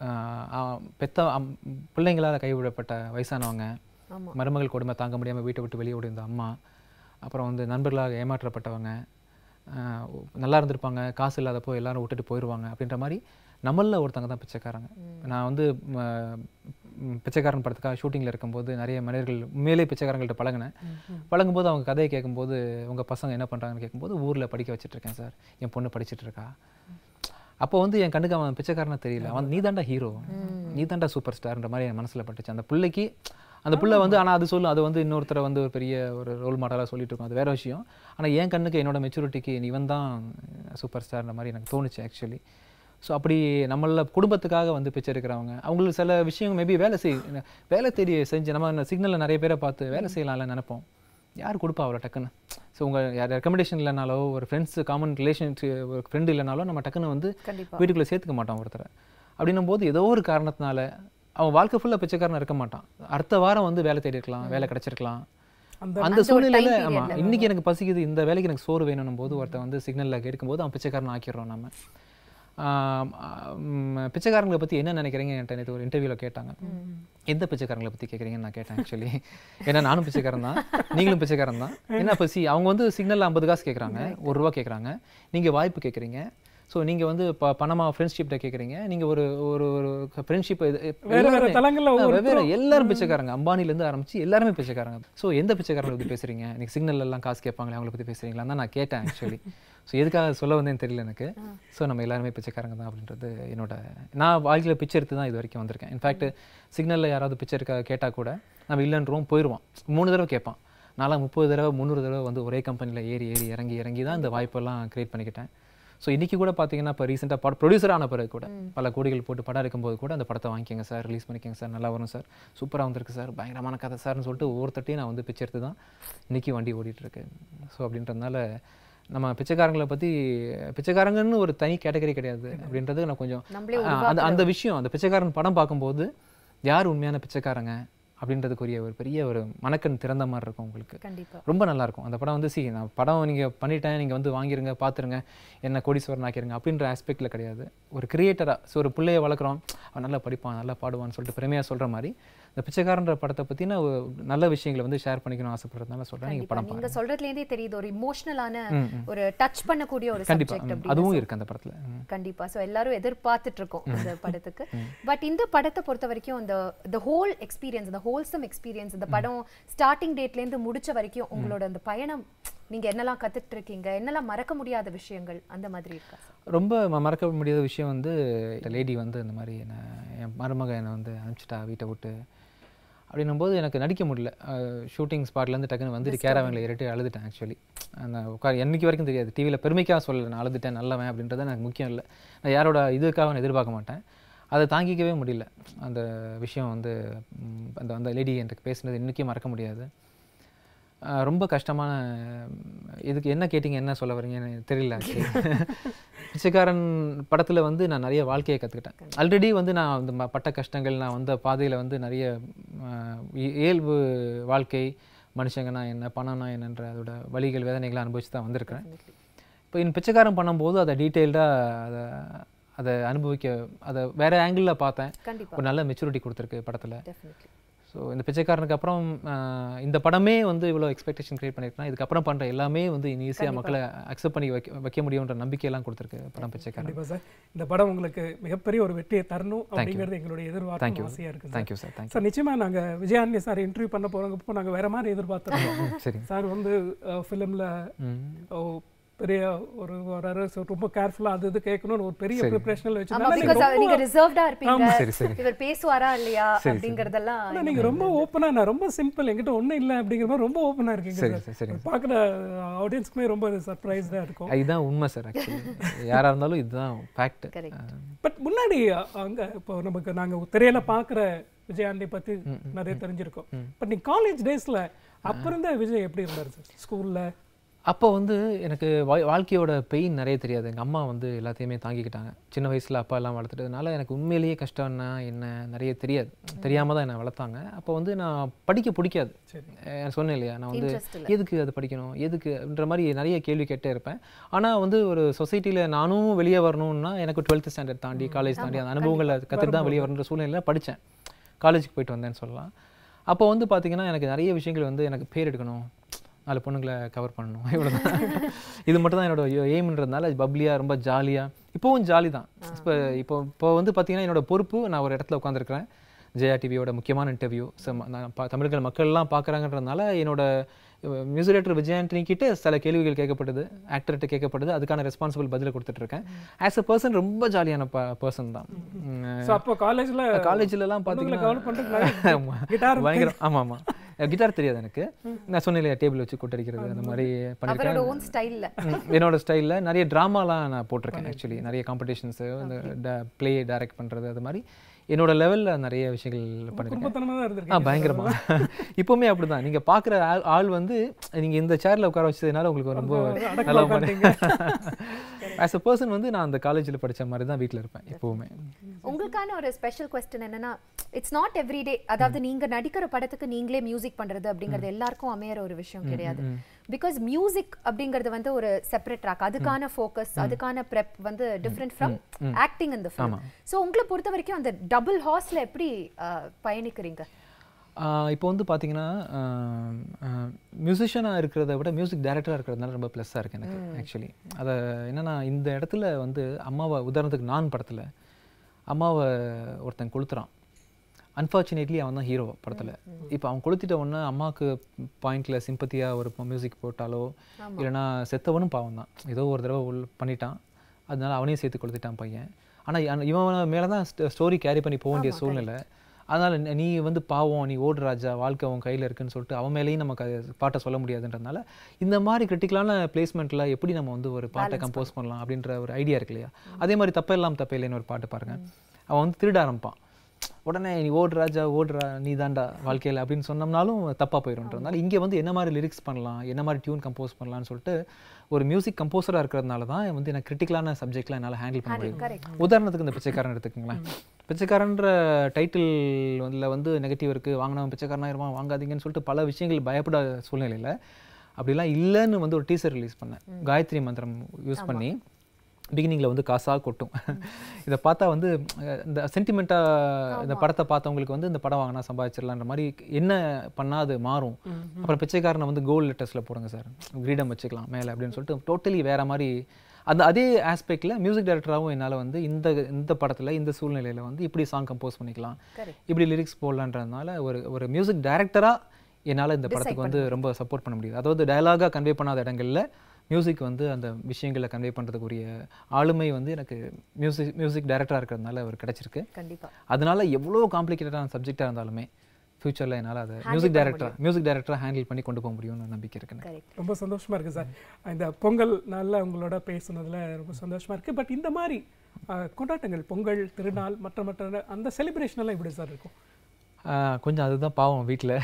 பெத்த அம்- பிள்ளைங்களால கைவிடப்பட்ட வயசானவங்க ஆமா. மருமகள் கொடுமை தாங்க முடியாம வீட்டை விட்டு வெளியே ஓடி இருந்த அம்மா அப்புறம் வந்து நண்பர்களால் ஏமாற்றப்பட்டவங்க ஆஹ் நல்லா இருந்திருப்பாங்க காசு இல்லாதப்போ எல்லாரும் விட்டுட்டு போயிடுவாங்க அப்படின்ற மாதிரி நம்மள ஒருத்தங்க தான் பிச்சைக்காரங்க நான் வந்து ம, ம், பிச்சைக்காரன் படத்துக்காக ஷூட்டிங்கில் இருக்கும்போது நிறைய மனிதர்கள் உண்மையிலே பிச்சைக்காரங்கள்ட்ட பழகினேன் பழகும்போது அவங்க கதையை கேட்கும்போது உங்கள் பசங்க என்ன பண்ணுறாங்கன்னு கேட்கும்போது ஊரில் படிக்க வச்சிட்டு இருக்கேன் சார் என் பொண்ணு படிச்சிட்டு இருக்கா அப்போ வந்து என் கண்ணுக்கு அவன் பிச்சைக்காரனா தெரியல அவன் நீ தாண்டா ஹீரோ நீ தாண்டா சூப்பர் ஸ்டார்ன்ற மாதிரி என் மனசில் பட்டுச்சு அந்த பிள்ளைக்கு அந்த பிள்ளை வந்து ஆனால் அது சொல்லும் அது வந்து இன்னொருத்தரை வந்து ஒரு பெரிய ஒரு ரோல் மாடலாக சொல்லிட்டு இருக்கும் அது வேற விஷயம் ஆனால் என் கண்ணுக்கு என்னோட மெச்சூரிட்டிக்கு இவன் தான் சூப்பர் ஸ்டார்ன்ற மாதிரி எனக்கு தோணுச்சு ஆக்சுவலி ஸோ அப்படி நம்மள குடும்பத்துக்காக வந்து பிச்சை எடுக்கிறவங்க அவங்களுக்கு சில விஷயம் மேபி வேலை செய் வேலை தேடி செஞ்சு நம்ம சிக்னலில் நிறைய பேரை பார்த்து வேலை செய்யலாம்ல நினைப்போம் யார் கொடுப்பா அவ்வளோ டக்குன்னு ஸோ உங்கள் யார் ரெக்கமெண்டேஷன் இல்லைனாலோ ஒரு ஃப்ரெண்ட்ஸ் காமன் ரிலேஷன் ஒரு ஃப்ரெண்டு இல்லைனாலோ நம்ம டக்குன்னு வந்து கண்டிப்பா வீட்டுக்குள்ளே சேர்த்துக்க மாட்டான் ஒருத்தரை அப்படின்னும் போது ஏதோ ஒரு காரணத்தினால அவன் வாழ்க்கை ஃபுல்லாக பிச்சைக்காரன் இருக்க மாட்டான் அடுத்த வாரம் வந்து வேலை தேடி இருக்கலாம் வேலை கிடைச்சிருக்கலாம் அந்த அந்த அந்த ஒரு சூழ்நிலையில time ஆமா periodல இன்னைக்கு எனக்கு பசிக்குது இந்த வேலைக்கு எனக்கு சோறு வேணும் போது ஒருத்தன் வந்து சிக்னல்ல கேட்கும்போது அவன் பிச்சைக்காரன் ஆக்கிடுறோம் நம்ம ஆம், ஆம், பிச்சைக்காரங்களை பத்தி என்ன நினைக்கிறீங்க என்கிட்ட நேற்று ஒரு இன்டர்வியூல கேட்டாங்க எந்த பிச்சைக்காரங்களை பத்தி கேட்குறீங்கன்னு நான் கேட்டேன் ஆக்சுவலி ஏன்னா நானும் பிச்சைக்காரன் தான் நீங்களும் பிச்சைக்காரன் தான் என்ன பசி அவங்க வந்து சிக்னல்ல ஐம்பது காசு கேட்குறாங்க ஒரு ரூபா கேட்குறாங்க நீங்க வாய்ப்பு கேட்குறீங்க ஸோ நீங்க வந்து ப பணமா ஃப்ரெண்ட்ஷிப்ட கேட்குறீங்க நீங்க ஒரு ஒரு ஒரு ஃப்ரெண்ட்ஷிப் வேற வேற தளங்கள்ல ஒவ்வொரு வெவ்வேறு எல்லாரும் பிச்சைக்காரங்க அம்பானில இருந்து ஆரம்பிச்சு எல்லாருமே பிச்சைக்காரங்க ஸோ எந்த பிச்சைக்காரங்களை பத்தி பேசுறீங்க நீங்க சிக்னல் எல்லாம் காசு கேட்பாங்களே அவங்கள பத்தி பேசுறீங்களா தான் நான் கேட்டேன் ஆக்சுவலி ஸோ எதுக்காக சொல்ல வந்தேன்னு தெரியல எனக்கு ஸோ நம்ம எல்லாருமே பிச்சைக்காரங்க தான் அப்படின்றது என்னோட நான் வாழ்க்கையில் பிச்சை எடுத்து தான் இது வரைக்கும் வந்திருக்கேன் இன்ஃபேக்ட் சிக்னலில் யாராவது பிச்சை எடுக்க கேட்டால் கூட நம்ம இல்லைன்றோம் போயிடுவான் மூணு தடவை கேட்பான் நான்லாம் முப்பது தடவை முந்நூறு தடவை வந்து ஒரே கம்பெனியில் ஏறி ஏறி இறங்கி இறங்கி தான் இந்த வாய்ப்பெல்லாம் கிரியேட் பண்ணிக்கிட்டேன் ஸோ இன்றைக்கி கூட பார்த்தீங்கன்னா இப்போ ரீசெண்டாக பட ப்ரொடியூசர் ஆன பிறகு கூட பல கோடிகள் போட்டு படம் எடுக்கும்போது கூட அந்த படத்தை வாங்கிக்கோங்க சார் ரிலீஸ் பண்ணிக்கோங்க சார் நல்லா வரும் சார் சூப்பராக வந்திருக்கு சார் பயங்கரமான கதை சார்னு சொல்லிட்டு ஒவ்வொருத்தட்டையும் நான் வந்து பிச்சை எடுத்து தான் இன்றைக்கி வண்டி ஓடிட்டு இருக்கு ஸோ அப்படின்றதுனால நம்ம பிச்சைக்காரங்களை பற்றி பிச்சைக்காரங்கன்னு ஒரு தனி கேட்டகரி கிடையாது அப்படின்றது நான் கொஞ்சம் நம்மளே ஆ, அந்த அந்த விஷயம் அந்த பிச்சைக்காரன் படம் பார்க்கும்போது யார் உண்மையான பிச்சைக்காரங்க அப்படின்றதுக்குரிய ஒரு பெரிய ஒரு மனக்கண் திறந்த மாதிரி இருக்கும் உங்களுக்கு கண்டிப்பா ரொம்ப நல்லா இருக்கும் அந்த படம் வந்து சி நான் படம் நீங்க பண்ணிட்டேன் நீங்க வந்து வாங்கிருங்க பார்த்துருங்க என்ன கோடீஸ்வரன் ஆக்கிருங்க அப்படின்ற ஆஸ்பெக்ட்ல கிடையாது ஒரு கிரியேட்டரா ஸோ ஒரு பிள்ளைய வளர்க்குறோம் அவன் நல்லா படிப்பான் நல்லா பாடுவான்னு சொல்லிட்டு பெருமையா சொல்ற மாதிரி இந்த பிச்சைக்காரன்ற படத்தை பத்தின ஒரு நல்ல விஷயங்களை வந்து ஷேர் பண்ணிக்கணும் ஆசைப்படுறதுனால சொல்றேன் நீங்க கண்டிப்பா படம் நீங்க பாருங்க சொல்றதுல இருந்தே தெரியுது ஒரு இமோஷனலான ம், ம். ஒரு டச் பண்ணக்கூடிய ஒரு கண்டிப்பா சப்ஜெக்ட் ம், அப்படின்னு அதுவும் இருக்கு அந்த படத்துல ம். கண்டிப்பா சோ எல்லாரும் எதிர்பார்த்துட்டு இருக்கோம் இந்த படத்துக்கு பட் இந்த படத்தை பொறுத்த வரைக்கும் இந்த the ஹோல் எக்ஸ்பீரியன்ஸ் இந்த ஹோல்சம் எக்ஸ்பீரியன்ஸ் இந்த படம் ஸ்டார்டிங் டேட்ல இருந்து முடிச்ச வரைக்கும் உங்களோட அந்த பயணம் நீங்க என்னெல்லாம் கத்துட்டு இருக்கீங்க என்னெல்லாம் மறக்க முடியாத விஷயங்கள் அந்த மாதிரி இருக்கா sir? ரொம்ப ம- மறக்க முடியாத விஷயம் வந்து லேடி வந்து இந்த மாதிரி என்ன என் மருமக என்னை வந்து அனுப்பிச்சிட்டா வீட்டை விட்டு அப்படின்னும் போது எனக்கு நடிக்க முடியல ஷூட்டிங் ஸ்பாட்லேருந்து டக்குன்னு வந்துட்டு கேரவனில் இரட்டி அழுதுட்டேன் ஆக்சுவலி நான் உட்கார் என்னைக்கு வரைக்கும் தெரியாது டிவியில் பெருமைக்காக சொல்லலை நான் அழுதுட்டேன் நல்லவன் அப்படின்றது எனக்கு முக்கியம் இல்லை நான் யாரோட இதுக்காக நான் எதிர்பார்க்க மாட்டேன் அதை தாங்கிக்கவே முடியல அந்த விஷயம் வந்து ம், அந்த அந்த லேடி எனக்கு பேசுனது இன்றைக்கும் மறக்க முடியாது ஆஹ் ரொம்ப கஷ்டமான இதுக்கு என்ன கேட்டிங்க என்ன சொல்ல வரீங்கன்னு எனக்கு தெரியல actually. பிச்சைக்காரன் படத்தில் வந்து நான் நிறைய வாழ்க்கையை கற்றுக்கிட்டேன் ஆல்ரெடி வந்து நான் அந்த ம- பட்ட கஷ்டங்கள் நான் வந்த பாதையில் வந்து நிறைய ஆஹ் இ- இயல்பு வாழ்க்கை மனுஷங்கன்னா என்ன பணம்னா என்னன்ற அதோட வழிகள் வேதனைகளை அனுபவிச்சு தான் வந்திருக்கிறேன் இப்போ என் பிச்சைக்காரன் பண்ணும்போது அதை டீட்டெயில்டாக அதை அதை அனுபவிக்க அதை வேற ஆங்கிளில் பார்த்தேன் கண்டிப்பா ஒரு நல்ல மெச்சூரிட்டி கொடுத்துருக்கு படத்தில் டெஃபினெட்லி ஸோ இந்த பிச்சைக்காரனுக்கு அப்புறம் ஆஹ், இந்த படமே வந்து இவ்வளோ எக்ஸ்பெக்டேஷன் கிரியேட் பண்ணியிருக்கேன் இதுக்கப்புறம் பண்ணுற எல்லாமே வந்து ஈஸியாக மக்களை அக்செப்ட் பண்ணி வைக்க வைக்க முடியுன்ற நம்பிக்கையெல்லாம் கொடுத்துருக்கு படம் பிச்சைக்காரன் கண்டிப்பா சார் இந்த படம் உங்களுக்கு மிகப்பெரிய ஒரு வெற்றியை தரணும் அப்படிங்கிறது எங்களுடைய எதிர்பார்ப்பு தேங்க்யூ ஆசையா இருக்கு sir thank you sir thank you sir நிச்சயமா நாங்க விஜயாண்டி சார் இன்டர்வியூ பண்ண போறப்போ நாங்க வேற மாதிரி எதிர்பார்த்துருக்கோம் சரி சார் வந்து ஃபிலிம்ல ம் பெரிய ஒரு வராரு so ரொம்ப கேர்ஃபுல்லா அது இது கேட்கணும்னு ஒரு பெரிய ப்ரிப்பரேஷனல் ஆமா வச்சிருந்தாங்க பிகாஸ் நீங்க ரிசர்வ்டா இருப்பீங்க சரி, சரி. இவர் பேசுவாரா இல்லையா அப்படிங்கறதெல்லாம் ஆனா நீங்க ரொம்ப ஓப்பனா நான் ரொம்ப சிம்பிள் என்கிட்ட ஒண்ணும் இல்ல அப்படிங்கிற மாதிரி ரொம்ப ஓப்பனா இருக்கீங்க சரி, சார் சரி, பார்க்குற ஆடியன்ஸ்க்குமே ரொம்ப சர்ப்ரைஸ்டா இருக்கும் இதுதான் உண்மை சார் ஆக்சுவலி யாரா இருந்தாலும் இதுதான் ஃபேக்ட் கரெக்ட் பட் முன்னாடி அ- அங்க இப்போ நமக்கு நாங்க திரையில பார்க்குற விஜயாண்டி பத்தி நிறைய தெரிஞ்சிருக்கோம் பட் நீ காலேஜ் டேஸ்ல அப்ப இருந்த விஜய் எப்படி இருந்தாரு சார் ஸ்கூல்ல அப்போ வந்து எனக்கு வா- வாழ்க்கையோட பெயின் நிறைய தெரியாது எங்கள் அம்மா வந்து எல்லாத்தையுமே தாங்கிக்கிட்டாங்க சின்ன வயசில் அப்பா எல்லாம் வளர்த்துட்டதுனால எனக்கு உண்மையிலேயே கஷ்டம்னா என்ன நிறைய தெரியாது தெரியாம தான் என்னை வளர்த்தாங்க அப்போ வந்து நான் படிக்க பிடிக்காது சரி. அஹ் சொன்னேன் இல்லையா நான் வந்து Interest இல்ல. எதுக்கு அது படிக்கணும் எதுக்குன்ற மாதிரி நிறைய கேள்வி கேட்டே இருப்பேன் ஆனால் வந்து ஒரு சொசைட்டியில் நானும் வெளியே வரணும்னா எனக்கு டுவெல்த் ஸ்டாண்டர்ட் தாண்டி காலேஜ் தாண்டி அந்த அனுபவங்களை கற்றுட்டு தான் வெளியே வரணுன்ற சூழ்நிலையில் படித்தேன் காலேஜுக்கு போயிட்டு வந்தேன்னு சொல்லலாம் அப்போ வந்து பார்த்தீங்கன்னா எனக்கு நிறைய விஷயங்கள் வந்து எனக்கு பேர் எடுக்கணும் நாலு பொண்ணுங்களை கவர் பண்ணணும் இவ்வளோதான் இது மட்டும் தான் என்னோட எய்ம்ன்றதுனால பப்ளியாக ரொம்ப ஜாலியாக இப்போவும் ஜாலி தான் இப்போ இப்போ இப்போ வந்து பார்த்தீங்கன்னா என்னோட பொறுப்பு நான் ஒரு இடத்துல உட்காந்துருக்கிறேன் ஜெயா டிவியோட முக்கியமான இன்டர்வியூ நான் பா- தமிழ்கள் மக்கள்லாம் பார்க்குறாங்கன்றதுனால என்னோட மியூசிக் டைரக்டர் விஜயாண்டனி கிட்ட சில கேள்விகள் கேட்கப்படுது ஆக்டர்கிட்ட கேட்கப்படுது அதுக்கான ரெஸ்பான்சிபிள் பதிலை கொடுத்துட்டு இருக்கேன் ஆஸ் அ பர்சன் ரொம்ப ஜாலியான பர்சன் தான் சோ அப்போ காலேஜ்ல காலேஜ்லலாம் பார்த்தீங்கன்னா கவர் பண்றதுக்கு ஆமா. கிட்டார் பயங்கரம் ஆமா ஆமா கிட்டார் தெரியாது எனக்கு நான் சொன்னேன் இல்லையா டேபிள் வச்சு கொட்டடிக்கிறது அந்த மாதிரி அவரோட பண்ணிருக்கேன் ஓன் ஸ்டைல்ல ம், என்னோட ஸ்டைலில் நிறைய ட்ராமாலாம் நான் போட்டிருக்கேன் ஆக்சுவலி நிறைய காம்படிஷன்ஸு இந்த ப்ளே டைரக்ட் பண்ணுறது அது மாதிரி என்னோட லெவலில் நிறைய விஷயங்கள் பண்ணியிருக்கேன் குடும்பத்தனமா தான் ஆ இருந்திருக்கீங்க பயங்கரமா இப்போவுமே அப்படிதான் நீங்க பார்க்குற ஆள் ஆள் வந்து நீங்க இந்த சேர்ல உட்கார வச்சதுனால உங்களுக்கு ரொம்ப அடக்கமா நல்லா உட்கார்ந்தீங்க. ஆஸ் அ பர்சன் வந்து நான் அந்த காலேஜில் படிச்ச மாதிரி தான் வீட்டில் இருப்பேன் எப்போவுமே உங்களுக்கான ஒரு ஸ்பெஷல் கொஸ்டின் என்னன்னா இட்ஸ் நாட் எவ்ரிடே அதாவது நீங்க நடிக்கிற படத்துக்கு நீங்களே மியூசிக் பண்றது அப்படிங்கிறது எல்லாருக்கும் அமையற ஒரு விஷயம் கிடையாது பிகாஸ் மியூசிக் அப்படிங்கிறது வந்து ஒரு செப்பரேட் ட்ராக் அதுக்கான ஃபோக்கஸ் அதுக்கான ப்ரெப் வந்து டிஃப்ரெண்ட் ஃப்ரம் ஆக்டிங் இந்த ஃபிலிம் ஸோ உங்களை பொறுத்த வரைக்கும் அந்த டபுள் ஹார்ஸ்ல எப்படி அஹ், பயணிக்கிறீங்க ஆஹ் இப்போ வந்து பார்த்தீங்கன்னா மியூசிஷியனாக இருக்கிறத விட மியூசிக் டைரக்டராக இருக்கிறதுனால ரொம்ப ப்ளஸ்ஸாக இருக்கு எனக்கு ஆக்சுவலி அதை என்னன்னா இந்த இடத்துல வந்து அம்மாவை உதாரணத்துக்கு நான் படத்தில் அம்மாவை ஒருத்தன் கொளுத்துறான் அன்ஃபார்ச்சுனேட்லி அவன் தான் ஹீரோ படத்தில் இப்போ அவன் கொளுத்திட்ட உடனே அம்மாவுக்கு பாயிண்ட்ல சிம்பத்தியாக ஒரு மியூசிக் போட்டாலோ இல்லைன்னா செத்தவனும் பாவம் தான் ஏதோ ஒரு தடவை உள் பண்ணிட்டான் அதனால அவனையும் சேர்த்து கொளுத்திட்டான் பையன் ஆனால் இவன் மேலே தான் ஸ்டோரி கேரி பண்ணி போக வேண்டிய சூழ்நிலை அதனால நீ- நீ வந்து பாவம் நீ ஓடு ராஜா வாழ்க்கை உன் கையில் இருக்குன்னு சொல்லிட்டு அவன் மேலேயும் நமக்கு அது பாட்டை சொல்ல முடியாதுன்றதுனால இந்த மாதிரி கிரிட்டிக்கலான பிளேஸ்மெண்ட்டில் எப்படி நம்ம வந்து ஒரு பாட்டை கம்போஸ் பண்ணலாம் அப்படின்ற ஒரு ஐடியா இருக்கு இல்லையா அதே மாதிரி தப்பெல்லாம் தப்பையில்லைன்னு ஒரு பாட்டு பாருங்க அவன் வந்து திருட ஆரம்பிப்பான் உடனே நீ ஓடு ராஜா ஓடுறா நீ தாண்டா வாழ்க்கையில் அப்படின்னு சொன்னோம்னாலும் தப்பாக போயிடும்ன்றதுனால இங்கே வந்து என்ன மாதிரி லிரிக்ஸ் பண்ணலாம் என்ன மாதிரி டியூன் கம்போஸ் பண்ணலாம்னு சொல்லிட்டு ஒரு மியூசிக் கம்போசராக இருக்கிறதுனால தான் வந்து எனக்கு கிரிட்டிக்கலான சப்ஜெக்ட்லாம் என்னால் ஹேண்டில் பண்ண முடியும் உதாரணத்துக்கு இந்த பிச்சைக்காரன் எடுத்துக்கங்களேன் பிச்சைக்காரன்ற டைட்டில் வந்து வந்து நெகட்டிவ் இருக்குது வாங்கினவன் பிச்சைக்காரனாயிருவான் வாங்காதீங்கன்னு சொல்லிட்டு பல விஷயங்கள் பயப்பட சூழ்நிலையில் அப்படிலாம் இல்லைன்னு வந்து ஒரு டீசர் ரிலீஸ் பண்ணேன் காயத்ரி மந்திரம் யூஸ் பண்ணி பிகினிங்கில் வந்து காசாக கொட்டும் இதை பார்த்தா வந்து அஹ், இந்த சென்டிமெண்ட்டாக இந்த படத்தை பார்த்தவங்களுக்கு வந்து இந்த படம் வாங்கினா சம்பாதிச்சிடலான்ற மாதிரி என்ன பண்ணால் அது மாறும் அப்புறம் பிச்சைக்காரனை வந்து கோல்ட் லெட்டர்ஸில் போடுங்க சார் கிரீடம் வச்சுக்கலாம் மேலே அப்படின்னு சொல்லிட்டு டோட்டலி வேற மாதிரி அந்த அதே ஆஸ்பெக்டில் மியூசிக் டைரக்டராகவும் என்னால் வந்து இந்த இந்த படத்தில் இந்த சூழ்நிலையில் வந்து இப்படி சாங் கம்போஸ் பண்ணிக்கலாம் Correct. இப்படி லிரிக்ஸ் போடலான்றதுனால ஒரு ஒரு மியூசிக் டைரக்டராக என்னால் இந்த படத்துக்கு வந்து ரொம்ப சப்போர்ட் பண்ண முடியுது அதாவது டயலாகாக கன்வே பண்ணாத இடங்களில் மியூசிக் வந்து அந்த விஷயங்களை கன்வே பண்ணுறதுக்குரிய ஆளுமை வந்து எனக்கு மியூசிக் மியூசிக் டைரக்டராக இருக்கிறதுனால அவர் கிடைச்சிருக்கு கண்டிப்பா அதனால எவ்வளோ காம்ப்ளிகேட்டடான சப்ஜெக்டாக இருந்தாலுமே ஃப்யூச்சரில் என்னால் அதை மியூசிக் டைரக்டராக மியூசிக் டைரக்டராக ஹேண்டில் பண்ணி கொண்டு போக முடியும்னு நம்பிக்கை இருக்கு எனக்கு. கரெக்ட் ரொம்ப சந்தோஷமா இருக்கு சார் இந்த பொங்கல் நாளில் உங்களோட பேசுனதுல ரொம்ப சந்தோஷமா இருக்கு பட் இந்த மாதிரி அஹ், கொண்டாட்டங்கள் பொங்கல் திருநாள் மற்ற மற்ற அந்த செலிப்ரேஷன் எல்லாம் எப்படி சார் இருக்கும் ஆஹ் கொஞ்சம் அதுதான் பாவம் வீட்டில்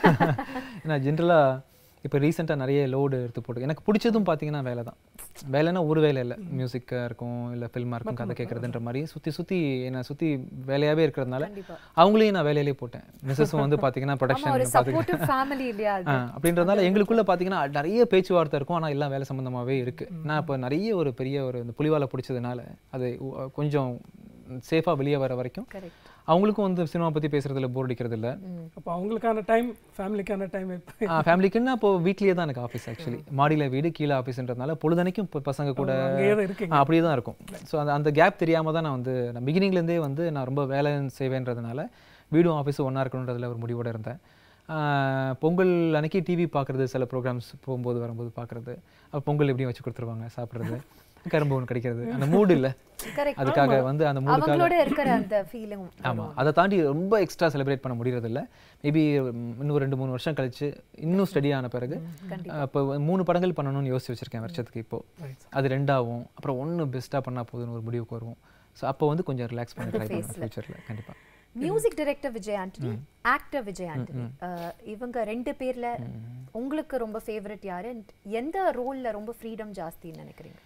ஏன்னா ஜென்ரலாக இப்போ ரீசெண்டாக நிறைய லோடு எடுத்து போட்டு எனக்கு பிடிச்சதும் பார்த்தீங்கன்னா வேலை தான் வேலைன்னா ஒரு வேலை இல்லை மியூசிக்காக இருக்கும் இல்லை ஃபில்மாக இருக்கும் கதை கேட்குறதுன்ற மாதிரி சுற்றி சுற்றி என்னை சுற்றி வேலையாகவே இருக்கிறதுனால கண்டிப்பா அவங்களையும் நான் வேலையிலே போட்டேன் மிஸ்ஸஸும் வந்து பார்த்தீங்கன்னா ஆமா ப்ரொடக்ஷன் ஒரு சப்போர்ட்டிவ் ஃபேமிலி இல்லையா அது ஆ, அப்படின்றதுனால எங்களுக்குள்ள பார்த்தீங்கன்னா நிறைய பேச்சுவார்த்தை இருக்கும் ஆனால் எல்லாம் வேலை சம்மந்தமாகவே இருக்கு நான் இப்போ நிறைய ஒரு பெரிய ஒரு இந்த புலிவாலை பிடிச்சதுனால அது உ- கொஞ்சம் சேஃபாக வெளியே வர வரைக்கும் கரெக்ட் அவங்களுக்கும் வந்து சினிமா பற்றி பேசுறதுல போர் அடிக்கிறது இல்லை அப்போ அவங்களுக்கான டைம் ஃபேமிலிக்கான டைம் ஃபேமிலிக்குன்னா இப்போ வீட்லேயே தான் எனக்கு ஆஃபீஸ் ஆக்சுவலி மாடியில் வீடு கீழே ஆஃபீஸ்ன்றதுனால பொழுதனைக்கும் இப்போ பசங்க கூட அங்கேயே தான் இருக்கீங்க ஆ, அப்படியே தான் இருக்கும் ஸோ அந்த அந்த கேப் தெரியாமல் தான் நான் வந்து நான் beginning ல இருந்தே வந்து நான் ரொம்ப வேலை செய்வேன்றதுனால வீடும் ஆஃபீஸும் ஒன்றா இருக்கணுன்றதுல ஒரு முடிவோட இருந்தேன் ஆஹ் பொங்கல் அன்னைக்கு டிவி பார்க்குறது சில ப்ரோக்ராம்ஸ் போகும்போது வரும்போது பார்க்குறது அப்போ பொங்கல் எப்படியும் வச்சு கொடுத்துருவாங்க சாப்பிட்றது கரும்பு ஒன்று கிடைக்கிறது அந்த மூடு இல்லை Correct. அதுக்காக வந்து அந்த மூடுக்காக அவங்களோட இருக்கிற அந்த ஃபீலிங் ஆமாம் அதை தாண்டி ரொம்ப எக்ஸ்ட்ரா செலிப்ரேட் பண்ண முடியறதில்ல மேபி இன்னும் ரெண்டு மூணு வருஷம் கழிச்சு இன்னும் ஸ்டடி ஆன பிறகு இப்போ மூணு படங்கள் பண்ணணும்னு யோசிச்சு வச்சிருக்கேன் வருஷத்துக்கு இப்போ அது ரெண்டாகும் அப்புறம் ஒன்று பெஸ்ட்டாக பண்ணால் போதுன்னு ஒரு முடிவுக்கு வருவோம் ஸோ அப்போ வந்து கொஞ்சம் ரிலாக்ஸ் பண்ணி ட்ரை பண்ணுவேன் ஃபியூச்சரில் கண்டிப்பாக music director Vijay Antony actor Vijay Antony அஹ், இவங்க ரெண்டு பேர்ல உங்களுக்கு ரொம்ப ஃபேவரட் யாரு and எந்த ரோல்ல ரொம்ப ஃப்ரீடம் ஜாஸ்தின்னு நினைக்கிறீங்க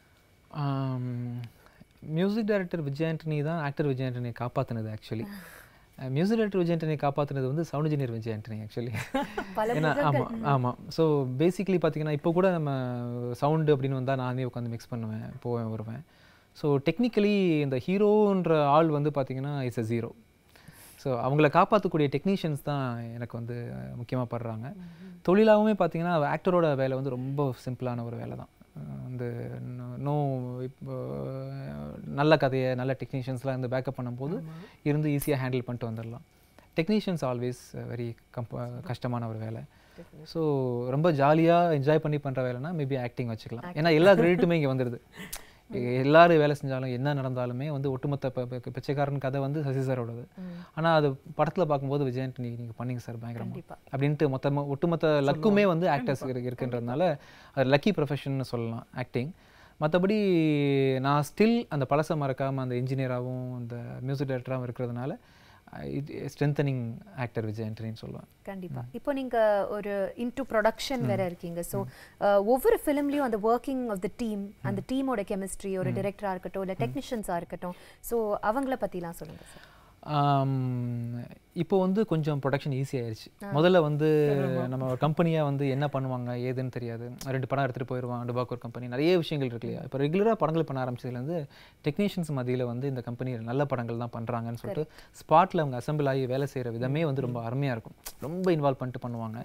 மியூசிக் டைரக்டர் விஜய் ஆண்டனி தான் ஆக்டர் விஜய் ஆண்டனியை காப்பாற்றினது ஆக்சுவலி மியூசிக் டைரக்டர் விஜய் ஆண்டனியை காப்பாற்றினது வந்து sound engineer Vijay Antony actually பல ஏன்னா ஆமாம் ஆமாம் ஸோ பேசிக்லி பார்த்தீங்கன்னா இப்போ கூட நம்ம சவுண்டு அப்படின்னு வந்தால் நானே உட்காந்து மிக்ஸ் பண்ணுவேன் போவேன் வருவேன் ஸோ டெக்னிக்கலி இந்த ஹீரோன்ற ஆள் வந்து பார்த்தீங்கன்னா இஸ் அ ஜீரோ ஸோ அவங்கள காப்பாற்றக்கூடிய டெக்னீஷியன்ஸ் தான் எனக்கு வந்து முக்கியமாக படுறாங்க தொழிலாகவுமே பார்த்தீங்கன்னா ஆக்டரோட வேலை வந்து ரொம்ப சிம்பிளான ஒரு வேலை தான் அஹ் வந்து நோ இப்போ நல்ல கதையை நல்ல டெக்னீஷியன்ஸ்லாம் வந்து பேக்கப் பண்ணும்போது இருந்து ஈஸியாக ஹேண்டில் பண்ணிட்டு வந்துடலாம் டெக்னீஷியன்ஸ் ஆல்வேஸ் வெரி கம்ப கஷ்டமான ஒரு வேலை ஸோ ரொம்ப ஜாலியாக என்ஜாய் பண்ணி பண்ணுற வேலைனா மேபி ஆக்டிங் வச்சுக்கலாம் ஏன்னா எல்லா கிரெடிட்டுமே இங்கே வந்துடுது எல்லாரும் வேலை செஞ்சாலும் என்ன நடந்தாலுமே வந்து ஒட்டுமொத்த ப- ப- பிச்சைக்காரன் கதை வந்து சசி சாரோடது ஆனால் அது படத்தில் பார்க்கும்போது விஜயன்ட்டு நீ நீங்கள் பண்ணீங்க சார் பயங்கரமா கண்டிப்பா. அப்படின்ட்டு மொத்தமாக ஒட்டுமொத்த லக்குமே வந்து ஆக்டர்ஸ் இருக்குன்றதுனால அது லக்கி ப்ரொஃபஷன்னு சொல்லலாம் ஆக்டிங் மற்றபடி நான் ஸ்டில் அந்த பழசை மறக்காமல் அந்த இன்ஜினியராகவும் அந்த மியூசிக் டைரக்டராகவும் இருக்கிறதுனால இது ஸ்ட்ரென்தனிங் ஆக்டர் விஜய் ஆண்டனின்னு சொல்லுவேன் கண்டிப்பா இப்போ நீங்க ஒரு இன்டு ப்ரொடக்ஷன் வேற இருக்கீங்க ஸோ ஒவ்வொரு ஃபிலிம்லயும் அந்த ஒர்க்கிங் ஆஃப் த டீம் அந்த டீமோட கெமிஸ்ட்ரி ஒரு டிரெக்டரா இருக்கட்டும் இல்ல டெக்னீஷியன்ஸா இருக்கட்டும் ஸோ அவங்கள பத்திலாம் சொல்லுங்க சார் ஆம், இப்போ வந்து கொஞ்சம் ப்ரொடக்ஷன் ஈஸி ஆயிருச்சு முதல்ல வந்து நம்ம கம்பெனியாக வந்து என்ன பண்ணுவாங்க ஏதுன்னு தெரியாது ரெண்டு படம் எடுத்துகிட்டு போயிடுவான் டுபாக்கூர் கம்பெனி நிறைய விஷயங்கள் இருக்கு இல்லையா இப்போ ரெகுலராக படங்கள் பண்ண ஆரம்பிச்சதுலேருந்து டெக்னீஷியன்ஸ் மத்தியில் வந்து இந்த கம்பெனி நல்ல படங்கள் தான் பண்ணுறாங்கன்னு சொல்லிட்டு ஸ்பாட்டில் அவங்க அசம்பிள் ஆகி வேலை செய்கிற விதமே வந்து ரொம்ப அருமையாக இருக்கும் ரொம்ப இன்வால்வ் பண்ணிட்டு பண்ணுவாங்க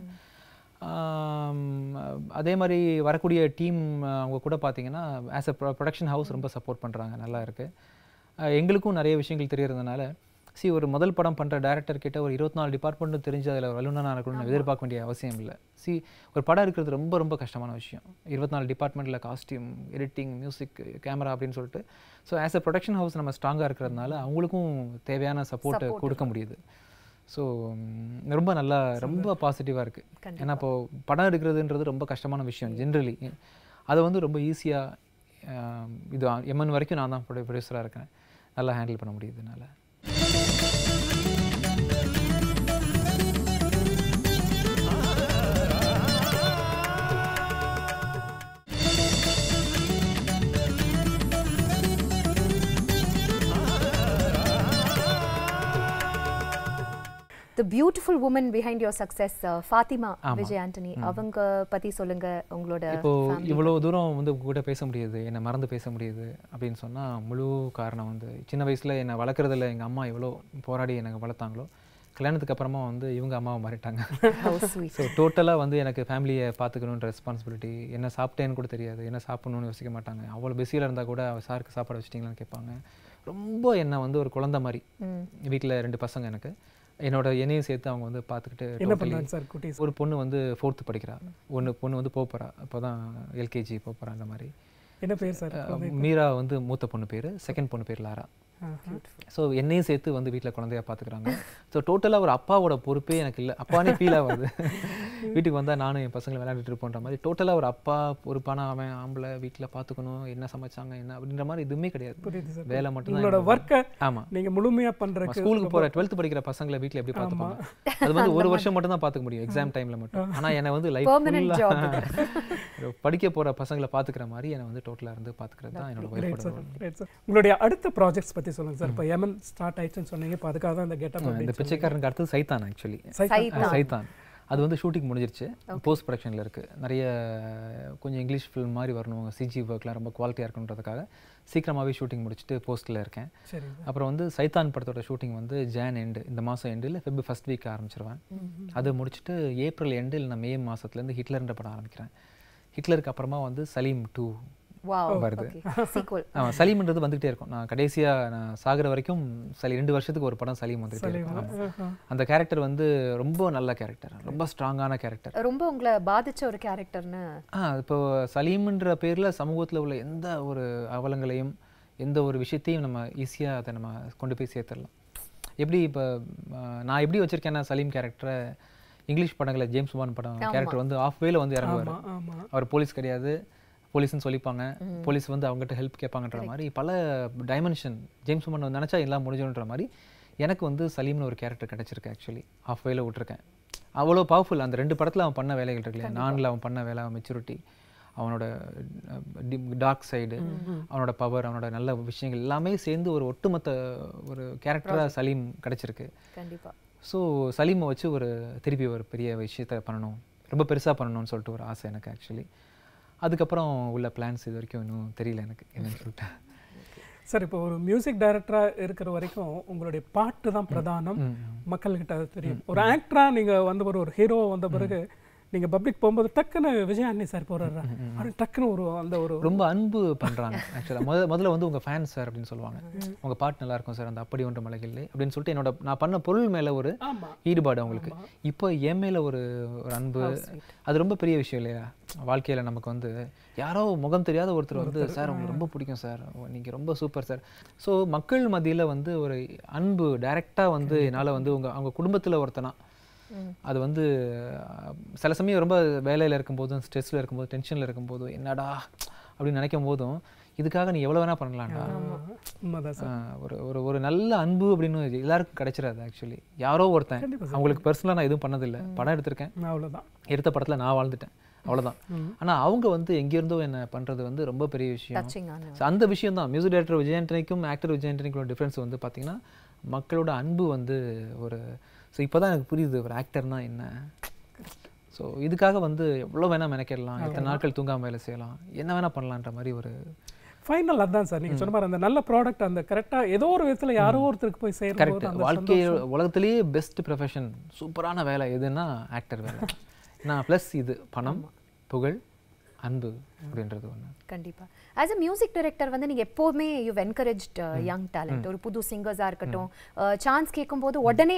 ஆம், அதே மாதிரி வரக்கூடிய டீம் அவங்க கூட பார்த்தீங்கன்னா ஆஸ் அ ப்ரொடக்ஷன் ஹவுஸ் ரொம்ப சப்போர்ட் பண்ணுறாங்க நல்லா இருக்குது எங்களுக்கும் நிறைய விஷயங்கள் தெரியறதுனால சி ஒரு முதல் படம் பண்ணுற டேரக்டர் கிட்ட ஒரு இருபத்தி நாலு டிபார்ட்மெண்ட்டும் தெரிஞ்சு அதில் வல்லுநனாக இருக்கணும்னு எதிர்பார்க்க வேண்டிய அவசியம் இல்லை சி ஒரு படம் இருக்கிறது ரொம்ப ரொம்ப கஷ்டமான விஷயம் இருபத்தி நாலு டிபார்ட்மெண்ட்டில் காஸ்டியூம் எடிட்டிங் மியூசிக் கேமரா அப்படின்னு சொல்லிட்டு so as a production house நம்ம ஸ்ட்ராங்காக இருக்கிறதுனால அவங்களுக்கும் தேவையான சப்போர்ட்டை கொடுக்க முடியுது ஸோ ரொம்ப நல்லா ரொம்ப பாசிட்டிவாக இருக்குது ஏன்னா இப்போ படம் எடுக்கிறதுன்றது ரொம்ப கஷ்டமான விஷயம் ஜென்ரலி அதை வந்து ரொம்ப ஈஸியாக இது எம்என் வரைக்கும் நான் தான் ப்ரொடியூசராக இருக்கேன் நல்லா ஹேண்டில் பண்ண முடியுது என்னால் the beautiful woman behind your success Fatima Vijay Antony அவங்க பத்தி சொல்லுங்க உங்களோட இப்போ இவ்வளோ தூரம் வந்து உங்க கூட பேச முடியுது என்னை மறந்து பேச முடியுது அப்படின்னு சொன்னா முழு காரணம் வந்து சின்ன வயசுல என்னை வளர்க்குறதுல எங்க அம்மா எவ்வளோ போராடி எனக்கு வளர்த்தாங்களோ கல்யாணத்துக்கு அப்புறமா வந்து இவங்க அம்மாவை மாறிட்டாங்க How sweet. ஸோ டோட்டலாக வந்து எனக்கு ஃபேமிலியை பார்த்துக்கணுன்ற ரெஸ்பான்சிபிலிட்டி என்ன சாப்பிட்டேன்னு கூட தெரியாது என்ன சாப்பிடணும்னு யோசிக்க மாட்டாங்க அவ்வளோ பிஸியில் இருந்தால் கூட அவ சாருக்கு சாப்பாடு வச்சிட்டிங்களான்னு கேட்பாங்க ரொம்ப என்னை வந்து ஒரு குழந்தை மாதிரி வீட்டில் ரெண்டு பசங்க எனக்கு என்னோட என்னையும் சேர்த்து அவங்க வந்து பார்த்துக்கிட்டு என்ன totally- பண்ணாங்க சார் குட்டீஸ் ஒரு பொண்ணு வந்து ஃபோர்த்து படிக்கிறா ஒன்று பொண்ணு வந்து போக போகிறா அப்போ தான் எல்கேஜி போக போகிறா அந்த மாதிரி என்ன பேர் சார் அஹ், மீரா வந்து மூத்த பொண்ணு பேர் செகண்ட் பொண்ணு பேர் லாரா ஸோ என்னையும் சேர்த்து வந்து வீட்டில் குழந்தையா பார்த்துக்கிறாங்க ஸோ டோட்டலாக ஒரு அப்பாவோட பொறுப்பே எனக்கு இல்லை அப்பானே ஃபீல் ஆகுது வீட்டுக்கு வந்தால் நானும் என் பசங்களை விளையாண்டுட்டு இருப்போன்ற மாதிரி டோட்டலாக ஒரு அப்பா பொறுப்பான அவன் ஆம்பளை வீட்டில் பார்த்துக்கணும் என்ன சமைச்சாங்க என்ன அப்படின்ற மாதிரி எதுவுமே கிடையாது புரியுது சார் வேலை மட்டும் உங்களோட ஒர்க்கை ஆமாம் நீங்க முழுமையா பண்றதுக்கு ஸ்கூலுக்கு போற டுவெல்த் படிக்கிற பசங்களை வீட்ல எப்படி பார்த்துப்பாங்க அது வந்து ஒரு வருஷம் மட்டும் தான் பார்த்துக்க முடியும் எக்ஸாம் டைம்ல மட்டும் ஆனா என்னை வந்து லைஃப் Permanent job படிக்க போற பசங்களை பார்த்துக்கிற மாதிரி என்னை வந்து டோட்டலா இருந்து பார்த்துக்கிறது தான் என்னோட Great ஒய்ஃபோட சார் great சார் உங்களுடைய அடுத்த ப்ராஜெக்ட்ஸ் பத்தி சொல்லுங்க சார் இப்போ எமன் ஸ்டார்ட் ஆயிடுச்சுன்னு சொன்னீங்க இப்போ அதுக்காக தான் இந்த கெட்டப் இந்த அப்படின்னு பிச்சைக்காரனுக்கு அடுத்தது சைத்தான் ஆக்சுவலி சைத்தான். சைத்தான் அது வந்து ஷூட்டிங் முடிஞ்சிருச்சு போஸ்ட் ப்ரொடக்ஷனில் இருக்குது நிறைய கொஞ்சம் இங்கிலீஷ் ஃபில்ம் மாதிரி வரணும் சிஜி ஒர்க்லாம் ரொம்ப குவாலிட்டியாக இருக்கணுன்றதுக்காக சீக்கிரமாகவே ஷூட்டிங் முடிச்சுட்டு போஸ்ட்டில் இருக்கேன் சரி அப்புறம் வந்து சைத்தான் படத்தோட ஷூட்டிங் வந்து ஜான் எண்டு இந்த மாதம் எண்டு இல்லை ஃபெப் ஃபஸ்ட் வீக் ஆரம்பிச்சிருவேன் அது முடிச்சுட்டு ஏப்ரல் எண்டு இல்லை நான் மே மாதத்துலேருந்து ஹிட்லர்ன்ற படம் ஆரம்பிக்கிறேன் ஹிட்லருக்கு அப்புறமா வந்து சலீம் டூ வாவ் வருது. ஓகே சீக்வல் ஆமாம் சலீம்ன்றது வந்துகிட்டே இருக்கும் நான் கடைசியாக நான் சாகிற வரைக்கும் சலி ரெண்டு வருஷத்துக்கு ஒரு படம் சலீம் வந்துகிட்டே இருக்கும் ஆமா. அந்த கேரக்டர் வந்து ரொம்ப நல்ல கேரக்டர் ரொம்ப ஸ்ட்ராங்கான கேரக்டர் ரொம்ப உங்களை பாதிச்ச ஒரு கேரக்டர்னு ஆ இப்போ சலீம்ன்ற பேரில் சமூகத்தில் உள்ள எந்த ஒரு அவலங்களையும் எந்த ஒரு விஷயத்தையும் நம்ம ஈஸியாக அதை நம்ம கொண்டு போய் சேர்த்துடலாம் எப்படி இப்போ நான் எப்படி வச்சிருக்கேன்னா சலீம் கேரக்டரை இங்கிலீஷ் படங்களில் ஜேம்ஸ் பாண்ட் படம் கேரக்டர் வந்து ஆஃப் வேல வந்து இறங்குவார் ஆமா அவர் போலீஸ் கிடையாது போலீஸ்னு சொல்லிப்பாங்க போலீஸ் வந்து அவங்ககிட்ட ஹெல்ப் கேட்பாங்கன்ற மாதிரி பல டைமென்ஷன் ஜேம்ஸ் பாண்ட் வந்து நினச்சா எல்லாம் முடிஞ்சுன்ற மாதிரி எனக்கு வந்து சலீம்னு ஒரு கேரக்டர் கிடச்சிருக்கு ஆக்சுவலி ஆஃப் வேல விட்டுருக்கேன் அவ்வளோ பவர்ஃபுல் அந்த ரெண்டு படத்தில் அவன் பண்ண வேலைகள் இருக்கு இல்லையா நானில் அவன் பண்ண வேலை அவன் மெச்சூரிட்டி அவனோட டார்க் சைடு அவனோட பவர் அவனோட நல்ல விஷயங்கள் எல்லாமே சேர்ந்து ஒரு ஒட்டுமொத்த ஒரு கேரக்டராக சலீம் கிடச்சிருக்கு கண்டிப்பா ஸோ சலீமை வச்சு ஒரு திருப்பி ஒரு பெரிய விஷயத்த பண்ணணும் ரொம்ப பெருசாக பண்ணணும்னு சொல்லிட்டு ஒரு ஆசை எனக்கு ஆக்சுவலி அதுக்கப்புறம் உள்ள பிளான்ஸ் இது வரைக்கும் இன்னும் தெரியல எனக்கு என்னன்னு சொல்லிட்டு சார் இப்போ ஒரு மியூசிக் டைரக்டரா இருக்கிற வரைக்கும் உங்களுடைய பாட்டு தான் பிரதானம் மக்கள்கிட்ட அது தெரியும் ஒரு ஆக்டரா நீங்க வந்து ஒரு ஒரு ஹீரோ வந்த பிறகு நீங்க பப்ளிக் போகும்போது டக்குன்னு விஜய் அண்ணி சார் போறாரு அப்படின்னு டக்குன்னு ஒரு அந்த ஒரு ரொம்ப அன்பு பண்ணுறாங்க ஆக்சுவலாக முதல்ல முதல்ல வந்து உங்கள் ஃபேன் சார் அப்படின்னு சொல்லுவாங்க உங்கள் பாட்டு நல்லா இருக்கும் சார் அந்த அப்படி ஒன்று மலைகள் அப்படின்னு சொல்லிட்டு என்னோட நான் பண்ண பொருள் மேலே ஒரு ஆமா ஈடுபாடு அவங்களுக்கு இப்போ என் மேலே ஒரு ஒரு அன்பு அது ரொம்ப பெரிய விஷயம் இல்லையா வாழ்க்கையில் நமக்கு வந்து யாரோ முகம் தெரியாத ஒருத்தர் வந்து சார் உங்களுக்கு ரொம்ப பிடிக்கும் சார் நீங்கள் ரொம்ப சூப்பர் சார் ஸோ மக்கள் மத்தியில் வந்து ஒரு அன்பு டைரெக்டாக வந்து என்னால் வந்து உங்கள் அவங்க குடும்பத்தில் ஒருத்தனா அது வந்து அஹ், சில சமயம் ரொம்ப வேலையில் இருக்கும்போதும் ஸ்ட்ரெஸ்ஸில் இருக்கும்போது டென்ஷனில் இருக்கும்போதும் என்னடா அப்படின்னு நினைக்கும் போதும் இதுக்காக நீ எவ்வளோ வேணால் பண்ணலாம்டா உண்மைதான் சார் ஆஹ் ஒரு ஒரு ஒரு நல்ல அன்பு அப்படின்னு எல்லாருக்கும் கிடைச்சிடாது ஆக்சுவலி யாரோ ஒருத்தன் அவங்களுக்கு பர்சனலாக நான் எதுவும் பண்ணதில்லை படம் எடுத்திருக்கேன் அவ்வளவுதான் எடுத்த படத்தில் நான் வாழ்ந்துட்டேன் அவ்வளவுதான் ஆனா அவங்க வந்து எங்கேருந்தோ என்ன பண்றது வந்து ரொம்ப பெரிய விஷயம் டச்சிங்கான So, அந்த விஷயம் தான் மியூசிக் டைரக்டர் விஜயண்டனிக்கும் ஆக்டர் விஜயண்டனிக்கும் டிஃப்ரென்ஸ் வந்து பார்த்தீங்கன்னா மக்களோட அன்பு வந்து ஒரு ஸோ இப்போ தான் எனக்கு புரியுது ஒரு ஆக்டர்னா என்ன ஸோ இதுக்காக வந்து எவ்வளோ வேணால் மெனக்கிடலாம் எத்தனை நாட்கள் தூங்காம வேலை செய்யலாம் என்ன வேணால் பண்ணலான்ற மாதிரி ஒரு ஃபைனல் அதான் சார் நீங்க சொன்ன மாதிரி அந்த நல்ல ப்ராடக்ட் அந்த கரெக்டா ஏதோ ஒரு விதத்துல யாரோ ஒருத்தருக்கு போய் சேரும் கரெக்ட் போது அந்த வாழ்க்கை உலகத்திலேயே பெஸ்ட் ப்ரொஃபஷன் சூப்பரான வேலை எதுன்னா ஆக்டர் வேலை நான் ப்ளஸ் இது பணம் புகழ் அன்பு அப்படின்றது ஒன்று கண்டிப்பா ஆஸ் அ மியூசிக் டைரக்டர் வந்து நீங்க எப்போவுமே யூ என்கரேஜ்ட் யங் டேலண்ட் ஒரு புது சிங்கர்ஸா இருக்கட்டும் சான்ஸ் கேட்கும்போது உடனே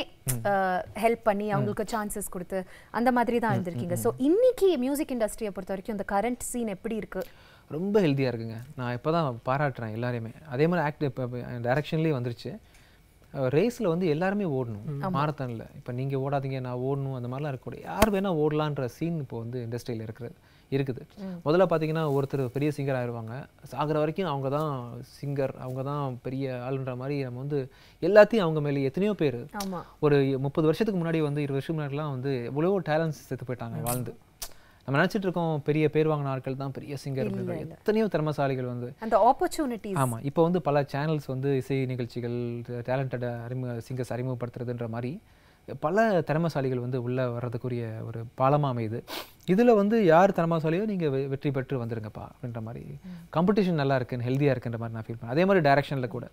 ஹெல்ப் பண்ணி அவங்களுக்கு சான்சஸ் கொடுத்து அந்த மாதிரி தான் இருந்திருக்கீங்க ஸோ இன்னைக்கு மியூசிக் இண்டஸ்ட்ரியை பொறுத்த வரைக்கும் இந்த கரண்ட் சீன் எப்படி இருக்கு ரொம்ப ஹெல்த்தியாக இருக்குங்க நான் இப்போ தான் பாராட்டுறேன் எல்லாரையுமே அதே மாதிரி ஆக்ட் இப்போ டைரக்ஷன்லேயே வந்துருச்சு ரேஸில் வந்து எல்லாருமே ஓடணும் மாரத்தானில் இப்போ நீங்கள் ஓடாதீங்க நான் ஓடணும் அந்த மாதிரிலாம் இருக்கக்கூடாது யார் வேணால் ஓடலான்ற சீன் இப்போ வந்து இண்டஸ்ட்ரியில் இருக்கிறது இருக்குது முதல்ல பார்த்தீங்கன்னா ஒருத்தர் பெரிய சிங்கர் ஆயிடுவாங்க சாகிற வரைக்கும் அவங்க தான் சிங்கர் அவங்க தான் பெரிய ஆளுன்ற மாதிரி நம்ம வந்து எல்லாத்தையும் அவங்க மேலே எத்தனையோ பேர் ஆமா ஒரு முப்பது வருஷத்துக்கு முன்னாடி வந்து இருபது வருஷம் முன்னாடிலாம் வந்து எவ்வளவோ டேலண்ட்ஸ் செத்து போயிட்டாங்க வாழ்ந்து நம்ம நினச்சிட்டு இருக்கோம் பெரிய பேர் வாங்கின ஆட்கள் தான் பெரிய சிங்கர் எத்தனையோ திறமசாலிகள் வந்து அந்த ஆப்பர்ச்சுனிட்டிஸ் ஆமா இப்போ வந்து பல சேனல்ஸ் வந்து இசை நிகழ்ச்சிகள் டேலண்டட் அறிமுக சிங்கர்ஸ் அறிமுகப்படுத்துறதுன்ற மாதிரி பல திறமசாலிகள் வந்து உள்ள வர்றதுக்குரிய ஒரு பாலமா அமையுது இதுல வந்து யார் திறமசாலியோ நீங்க வெ- வெற்றி பெற்று வந்துருங்கப்பா அப்படின்ற மாதிரி காம்படிஷன் நல்லா இருக்குன்னு ஹெல்த்தியாக இருக்குன்ற மாதிரி நான் ஃபீல் பண்ணேன் அதே மாதிரி டைரக்ஷன்ல கூட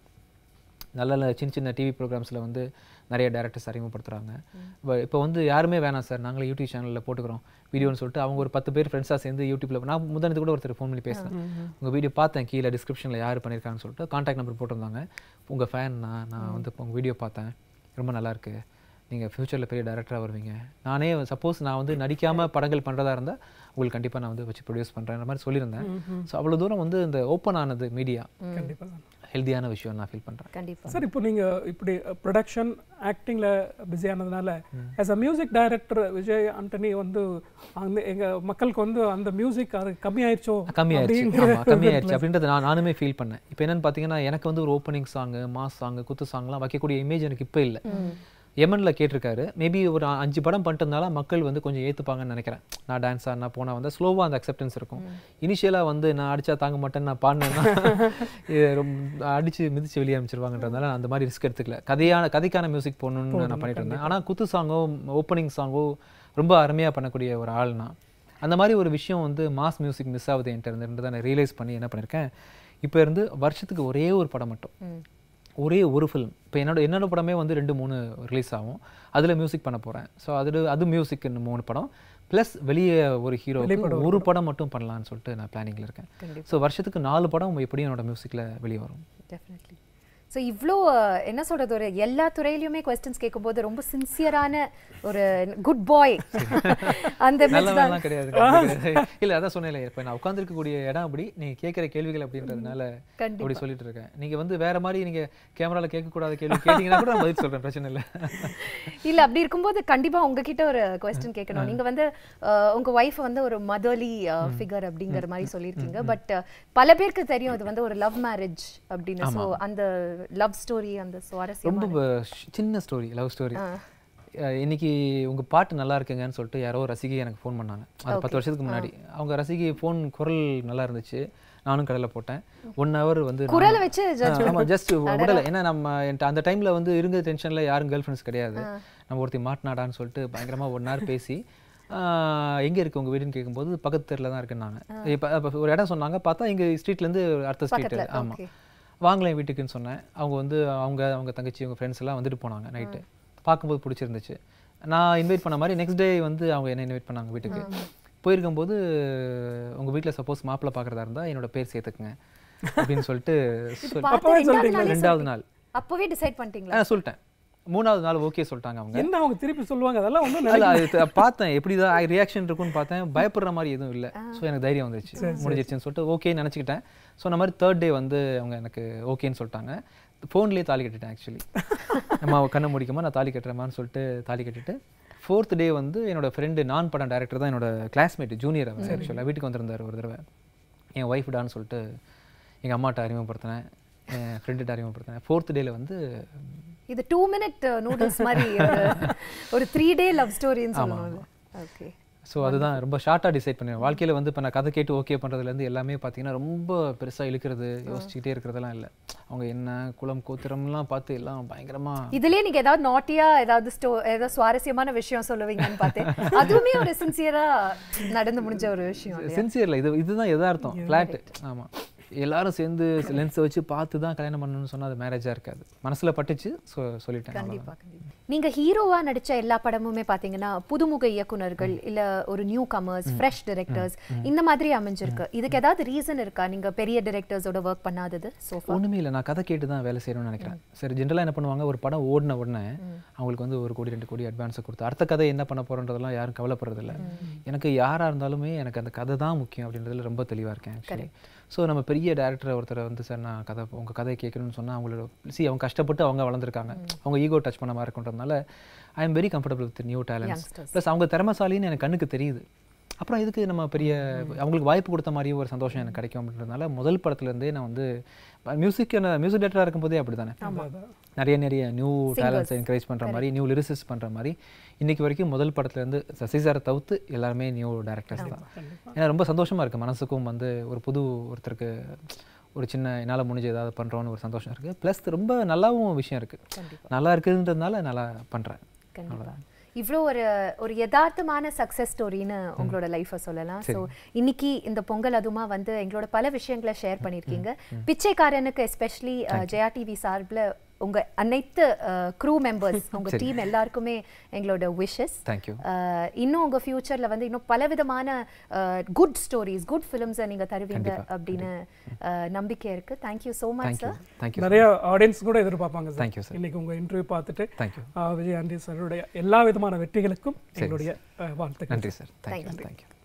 நல்ல நல்ல சின்ன சின்ன டிவி ப்ரோக்ராம்ஸில் வந்து நிறைய டேரக்டர்ஸ் அறிமுகப்படுத்துகிறாங்க இப்போ வந்து யாருமே வேணாம் சார் நாங்களே யூடியூப் சேனலில் போட்டுக்கிறோம் வீடியோன்னு சொல்லிட்டு அவங்க ஒரு பத்து பேர் ஃப்ரெண்ட்ஸாக சேர்ந்து யூடியூப்ல நான் முதனத்து கூட ஒருத்தர் ஃபோன் பண்ணி பேசினேன் உங்கள் வீடியோ பார்த்தேன் கீழே டிஸ்கிரிப்ஷனில் யார் பண்ணியிருக்காங்கன்னு சொல்லிட்டு காண்டாக்ட் நம்பர் போட்டிருந்தாங்க உங்கள் ஃபேன் நான் நான் வந்து உங்கள் வீடியோ பார்த்தேன் ரொம்ப நல்லா இருக்கு நீங்கள் ஃப்யூச்சரில் பெரிய டேரக்டராக வருவீங்க நானே சப்போஸ் நான் வந்து நடிக்காமல் படங்கள் பண்ணுறதா இருந்தால் உங்களுக்கு கண்டிப்பாக நான் வந்து வச்சு ப்ரொடியூஸ் பண்ணுறேன்ற மாதிரி சொல்லியிருந்தேன் ஸோ அவ்வளோ தூரம் வந்து இந்த ஓப்பன் ஆனது மீடியா கண்டிப்பா ஹெல்த்தியான விஷயம் நான் ஃபீல் பண்ணுறேன் கண்டிப்பா சார் இப்போ நீங்க இப்படி ப்ரொடக்ஷன் ஆக்டிங்ல பிஸி ஆனதுனால as a music director Vijay Antony வந்து அந்த எங்க மக்களுக்கு வந்து அந்த மியூசிக் அது கம்மியாயிருச்சோ கம்மியாயிருச்சு அப்படிங்கிற ஆமா கம்மியாயிருச்சு அப்படின்றத நான் நானுமே ஃபீல் பண்ணேன் இப்போ என்னன்னு பார்த்தீங்கன்னா எனக்கு வந்து ஒரு ஓப்பனிங் சாங்கு மாஸ் சாங்கு குத்து சாங்லாம் வைக்கக்கூடிய இமேஜ் எனக்கு இப்போ இல்லை எமன்ல கேட்டிருக்காரு மேபி ஒரு அ- அஞ்சு படம் பண்ணிட்டதுனால மக்கள் வந்து கொஞ்சம் ஏற்றுப்பாங்கன்னு நினைக்கிறேன் நான் டான்ஸ் ஆடினா போனால் வந்து ஸ்லோவாக அந்த அக்செப்டன்ஸ் இருக்கும் இனிஷியலாக வந்து நான் அடிச்சா தாங்க மாட்டேன்னு நான் பாடினேன்னா இது ரொம்ப அடிச்சு மிதிச்சு வெளியே அமைச்சிருவாங்கன்றதுனால நான் அந்த மாதிரி ரிஸ்க் எடுத்துக்கல கதையான கதைக்கான மியூசிக் போடணும்னு நான் பண்ணிட்டு இருந்தேன் ஆனால் குத்து சாங்கோ ஓப்பனிங் சாங்கோ ரொம்ப அருமையாக பண்ணக்கூடிய ஒரு ஆள் நான் அந்த மாதிரி ஒரு விஷயம் வந்து மாஸ் மியூசிக் மிஸ் ஆகுது என்கிட்ட இருந்துன்றதை நான் ரியலைஸ் பண்ணி என்ன பண்ணியிருக்கேன் இப்போ இருந்து வருஷத்துக்கு ஒரே ஒரு படம் மட்டும் ஒரே ஒரு ஃபிலிம் இப்போ என்னோட என்னோட படமே வந்து ரெண்டு மூணு ரிலீஸ் ஆகும் அதில் மியூசிக் பண்ண போகிறேன் ஸோ அதில் அது மியூசிக் மூணு படம் ப்ளஸ் வெளியே ஒரு ஹீரோ வெளிப்பட ஒரு படம் மட்டும் பண்ணலாம்னு சொல்லிட்டு நான் பிளானிங்கில் இருக்கேன் கண்டிப்பா. ஸோ வருஷத்துக்கு நாலு படம் எப்படியும் என்னோட மியூசிக்கில் வெளியே வரும் டெஃபினெட்லி ஸோ இவ்வளோ அஹ், என்ன சொல்றது ஒரு எல்லா துறையிலுமே கொஸ்டின்ஸ் கேட்கும்போது ரொம்ப சின்சியரான ஒரு குட் பாய் அந்த மிஸ் தான் நல்லவெல்லாம் கிடையாது இல்லை அதான் சொன்னேன் இப்போ நான் உட்காந்துருக்கக்கூடிய இடம் அப்படி நீங்கள் கேட்குற கேள்விகள் அப்படின்றதுனால கண்டிப்பா. அப்படி சொல்லிட்டு இருக்கேன் நீங்கள் வந்து வேற மாதிரி நீங்கள் கேமராவில் கேட்கக்கூடாத கேள்வி கேட்டிங்கன்னா கூட நான் பதில் சொல்கிறேன் பிரச்சனை இல்லை இல்ல அப்படி இருக்கும்போது கண்டிப்பா உங்ககிட்ட ஒரு கொஸ்டின் கேட்கணும் நீங்க வந்து அஹ், உங்க ஒய்ஃப் வந்து ஒரு மதர்லி ஃபிகர் அப்படிங்கிற மாதிரி சொல்லியிருக்கீங்க பட் பல பேருக்கு தெரியும் இது வந்து ஒரு லவ் மேரேஜ் அப்படின்னு ஸோ அந்த லவ் ஸ்டோரி அந்த சுவாரஸ்யம் ரொம்ப ப- சின்ன ஸ்டோரி லவ் ஸ்டோரி இன்னைக்கு உங்க பாட்டு நல்லா இருக்குங்கன்னு சொல்லிட்டு யாரோ ரசிகை எனக்கு ஃபோன் பண்ணாங்க அது பத்து வருஷத்துக்கு முன்னாடி அவங்க ரசிகை ஃபோன் குரல் நல்லா இருந்துச்சு நானும் கடையில் போட்டேன் ஒன் ஹவர் வந்து நான்- குரலை வச்சு ஆ, ஆமா ஜஸ்ட் விடல ஏன்னா நம்ம என்கிட்ட அந்த டைம்ல வந்து இருந்த டென்ஷன்ல யாரும் கேர்ள் ஃப்ரெண்ட்ஸ் கிடையாது நம்ம ஒருத்தி மாட்டினாடான்னு சொல்லிட்டு பயங்கரமா ஒன் ஹவர் பேசி ஆ, எங்க இருக்கு உங்க வீடுன்னு கேட்கும்போது பக்கத்து தெருல தான் இருக்குன்னாங்க இப்போ அப்ப ஒரு இடம் சொன்னாங்க பார்த்தா எங்க ஸ்ட்ரீட்ல இருந்து அடுத்த ஸ்ட்ரீட் பக்கத்துல, ஆமா okay. வாங்கலாம் வீட்டுக்குன்னு சொன்னேன் அவங்க வந்து அவங்க அவங்க தங்கச்சி அவங்க ஃப்ரெண்ட்ஸ் எல்லாம் வந்துட்டு போனாங்க நைட்டு பார்க்கும்போது பிடிச்சிருந்துச்சு நான் இன்வைட் பண்ண மாதிரி நெக்ஸ்ட் டே வந்து அவங்க என்ன இன்வைட் பண்ணாங்க வீட்டுக்கு போயிருக்கும்போது உங்க வீட்டில் சப்போஸ் மாப்பிள்ளை பார்க்குறதா இருந்தா என்னோட பேர் சேர்த்துக்குங்க அப்படின்னு சொல்லிட்டு சொல்லி- பார்த்து ரெண்டாவது நாளே ரெண்டாவது நாள் அப்பவே டிசைட் பண்ணிட்டீங்களா ஆ சொல்லிட்டேன் மூணாவது நாள் ஓகே சொல்லிட்டாங்க அவங்க என்ன அவங்க திருப்பி சொல்லுவாங்க அதெல்லாம் ஒன்றும் இல்ல, அது த- பார்த்தேன் எப்படிதான் ரியாக்ஷன் இருக்கும்னு பார்த்தேன் பயப்படுற மாதிரி எதுவும் இல்லை ஸோ எனக்கு தைரியம் வந்துருச்சு முடிஞ்சிருச்சுன்னு சொல்லிட்டு ஓகேன்னு நினச்சிக்கிட்டேன் ஸோ அந்த மாதிரி தேர்ட் டே வந்து அவங்க எனக்கு ஓகேன்னு சொல்லிட்டாங்க ஃபோன்லேயே தாலி கட்டிட்டேன் ஆக்சுவலி நம்ம கண்ணை முடிக்குமா நான் தாலி கட்டுறேமான்னு சொல்லிட்டு தாலி கட்டிட்டு ஃபோர்த் டே வந்து என்னோட ஃப்ரெண்டு நான் படம் டேரக்டர் தான் என்னோட கிளாஸ்மேட் ஜூனியர் அவர் ஆக்சுவலாக வீட்டுக்கு வந்திருந்தார் ஒரு தடவை என் ஒய்ஃப் டான்னு சொல்லிட்டு எங்கள் அம்மாட்ட அறிமுகப்படுத்தினேன் என் ஃப்ரெண்டுகிட்ட அறிமுகப்படுத்தினேன் ஃபோர்த் டேல வந்து இது டூ மினிட் நூடுல்ஸ் மாதிரி ஒரு- ஒரு த்ரீ டே லவ் ஸ்டோரின்னு சொல்லணும் ஓகே ஸோ அதுதான் ரொம்ப ஷார்ட்டாக டிசைட் பண்ணுவேன் வாழ்க்கையில் வந்து இப்போ நான் கதை கேட்டு ஓகே பண்ணுறதுலேருந்து எல்லாமே பார்த்தீங்கன்னா ரொம்ப பெருசாக இழுக்கிறது யோசிச்சுக்கிட்டே இருக்கிறதெல்லாம் இல்லை அவங்க என்ன குளம் கோத்திரம்லாம் பார்த்து எல்லாம் பயங்கரமாக இதுலயே நீங்க ஏதாவது நாட்டியா ஏதாவது ஸ்டோ ஏதாவது சுவாரஸ்யமான விஷயம் சொல்லுவீங்கன்னு பார்த்தேன் அதுவுமே ஒரு சின்சியரா நடந்து முடிஞ்ச ஒரு விஷயம் இல்லையா? சின்சியரில் இது இதுதான் எதார்த்தம் ஃப்ளாட் ஆமாம் எல்லாரும் சேர்ந்து லென்ஸை வச்சு பார்த்து தான் கல்யாணம் பண்ணணும்னு சொன்னால் அது மேரேஜாக இருக்காது மனசில் பட்டுச்சு ஸோ சொல்லிட்டேன் கண்டிப்பா கண்டிப்பா நீங்க ஹீரோவா நடிச்ச எல்லா படமுமே பாத்தீங்கன்னா புதுமுக இயக்குனர்கள் இல்ல ஒரு நியூ கமர்ஸ் ஃப்ரெஷ் டைரக்டர்ஸ் இந்த மாதிரி அமைஞ்சிருக்கு இதுக்கு ஏதாவது ரீசன் இருக்கா நீங்க பெரிய டைரக்டர்ஸோட ஒர்க் பண்ணாதது சோஃபா ஒன்றுமே இல்லை நான் கதை கேட்டு தான் வேலை செய்யணும்னு நினைக்கிறேன் சரி ஜென்ரலாக என்ன பண்ணுவாங்க ஒரு படம் ஓடின உடனே அவங்களுக்கு வந்து ஒரு கோடி ரெண்டு கோடி அட்வான்ஸை கொடுத்து அடுத்த கதை என்ன பண்ண போகிறோன்றதெல்லாம் யாரும் கவலைப்படுறதில்ல எனக்கு யாராக இருந்தாலுமே எனக்கு அந்த கதை தான் முக்கியம் அப்படின்றதுல ரொம்ப தெளிவாக இருக்கேன் ஆக்சுவலி ஸோ நம்ம பெரிய டேரக்டர் ஒருத்தரை வந்து சார் நான் கதை உங்கள் கதையை கேட்கணும்னு சொன்னால் அவங்களோட சி அவங்க கஷ்டப்பட்டு அவங்க வளர்ந்துருக்காங்க அவங்க ஈகோ டச் பண்ண மாதிரி இருக்குன்றதுனால I am very comfortable with new talents Youngsters. Plus அவங்க திறமசாலின்னு எனக்கு கண்ணுக்கு தெரியுது அப்புறம் இதுக்கு நம்ம பெரிய அவங்களுக்கு வாய்ப்பு கொடுத்த மாதிரியும் ஒரு சந்தோஷம் எனக்கு கிடைக்கும் அப்படின்றதுனால முதல் படத்துல இருந்தே நான் வந்து மியூசிக் மியூசிக் டேரக்டராக இருக்கும்போதே அப்படி தானே நிறைய நிறைய நியூ டேலண்ட்ஸை என்கரேஜ் பண்ணுற மாதிரி நியூ லிரிசிஸ் பண்ணுற மாதிரி இன்னைக்கு வரைக்கும் முதல் படத்துல இருந்து சசி சாரை தவிர்த்து எல்லாருமே நியூ டேரக்டர்ஸ் தான் ஏன்னா ரொம்ப சந்தோஷமா இருக்கு மனசுக்கும் வந்து ஒரு புது ஒருத்தருக்கு ஒரு சின்ன என்னால் முடிஞ்ச ஏதாவது பண்ணுறோன்னு ஒரு சந்தோஷம் இருக்குது ப்ளஸ் ரொம்ப நல்லாவும் விஷயம் இருக்குது நல்லா இருக்குன்றதுனால நல்லா பண்ணுறேன் கண்டிப்பா இவ்வளோ ஒரு ஒரு யதார்த்தமான சக்ஸஸ் ஸ்டோரின்னு உங்களோட லைஃப்பை சொல்லலாம் ஸோ இன்னைக்கு இந்த பொங்கல் அதுமா வந்து எங்களோட பல விஷயங்களை ஷேர் பண்ணியிருக்கீங்க பிச்சைக்காரனுக்கு எஸ்பெஷலி ஜெயா டிவி சார்பில் உங்க அனைத்து க்ரூ மெம்பர்ஸ் உங்க டீம் எல்லாருக்குமே எங்களோட விஷஸ் தேங்க்யூ இன்னும் உங்க ஃபியூச்சர்ல வந்து இன்னும் பலவிதமான குட் ஸ்டோரிஸ் குட் ஃபிலிம்ஸை நீங்க தருவீங்க கண்டிப்பா, அப்படின்னு அஹ், நம்பிக்கை இருக்கு thank you so much thank you sir thank you நிறைய ஆடியன்ஸ் கூட எதிர்பார்ப்பாங்க Thank you, sir. இன்னைக்கு உங்க இன்டர்வியூ பார்த்துட்டு தேங்க்யூ ஆ, விஜய் ஆண்டி சாருடைய எல்லா விதமான வெற்றிகளுக்கும் எங்களுடைய அஹ், வாழ்த்துக்கள் நன்றி sir thank you Thank you. Thank you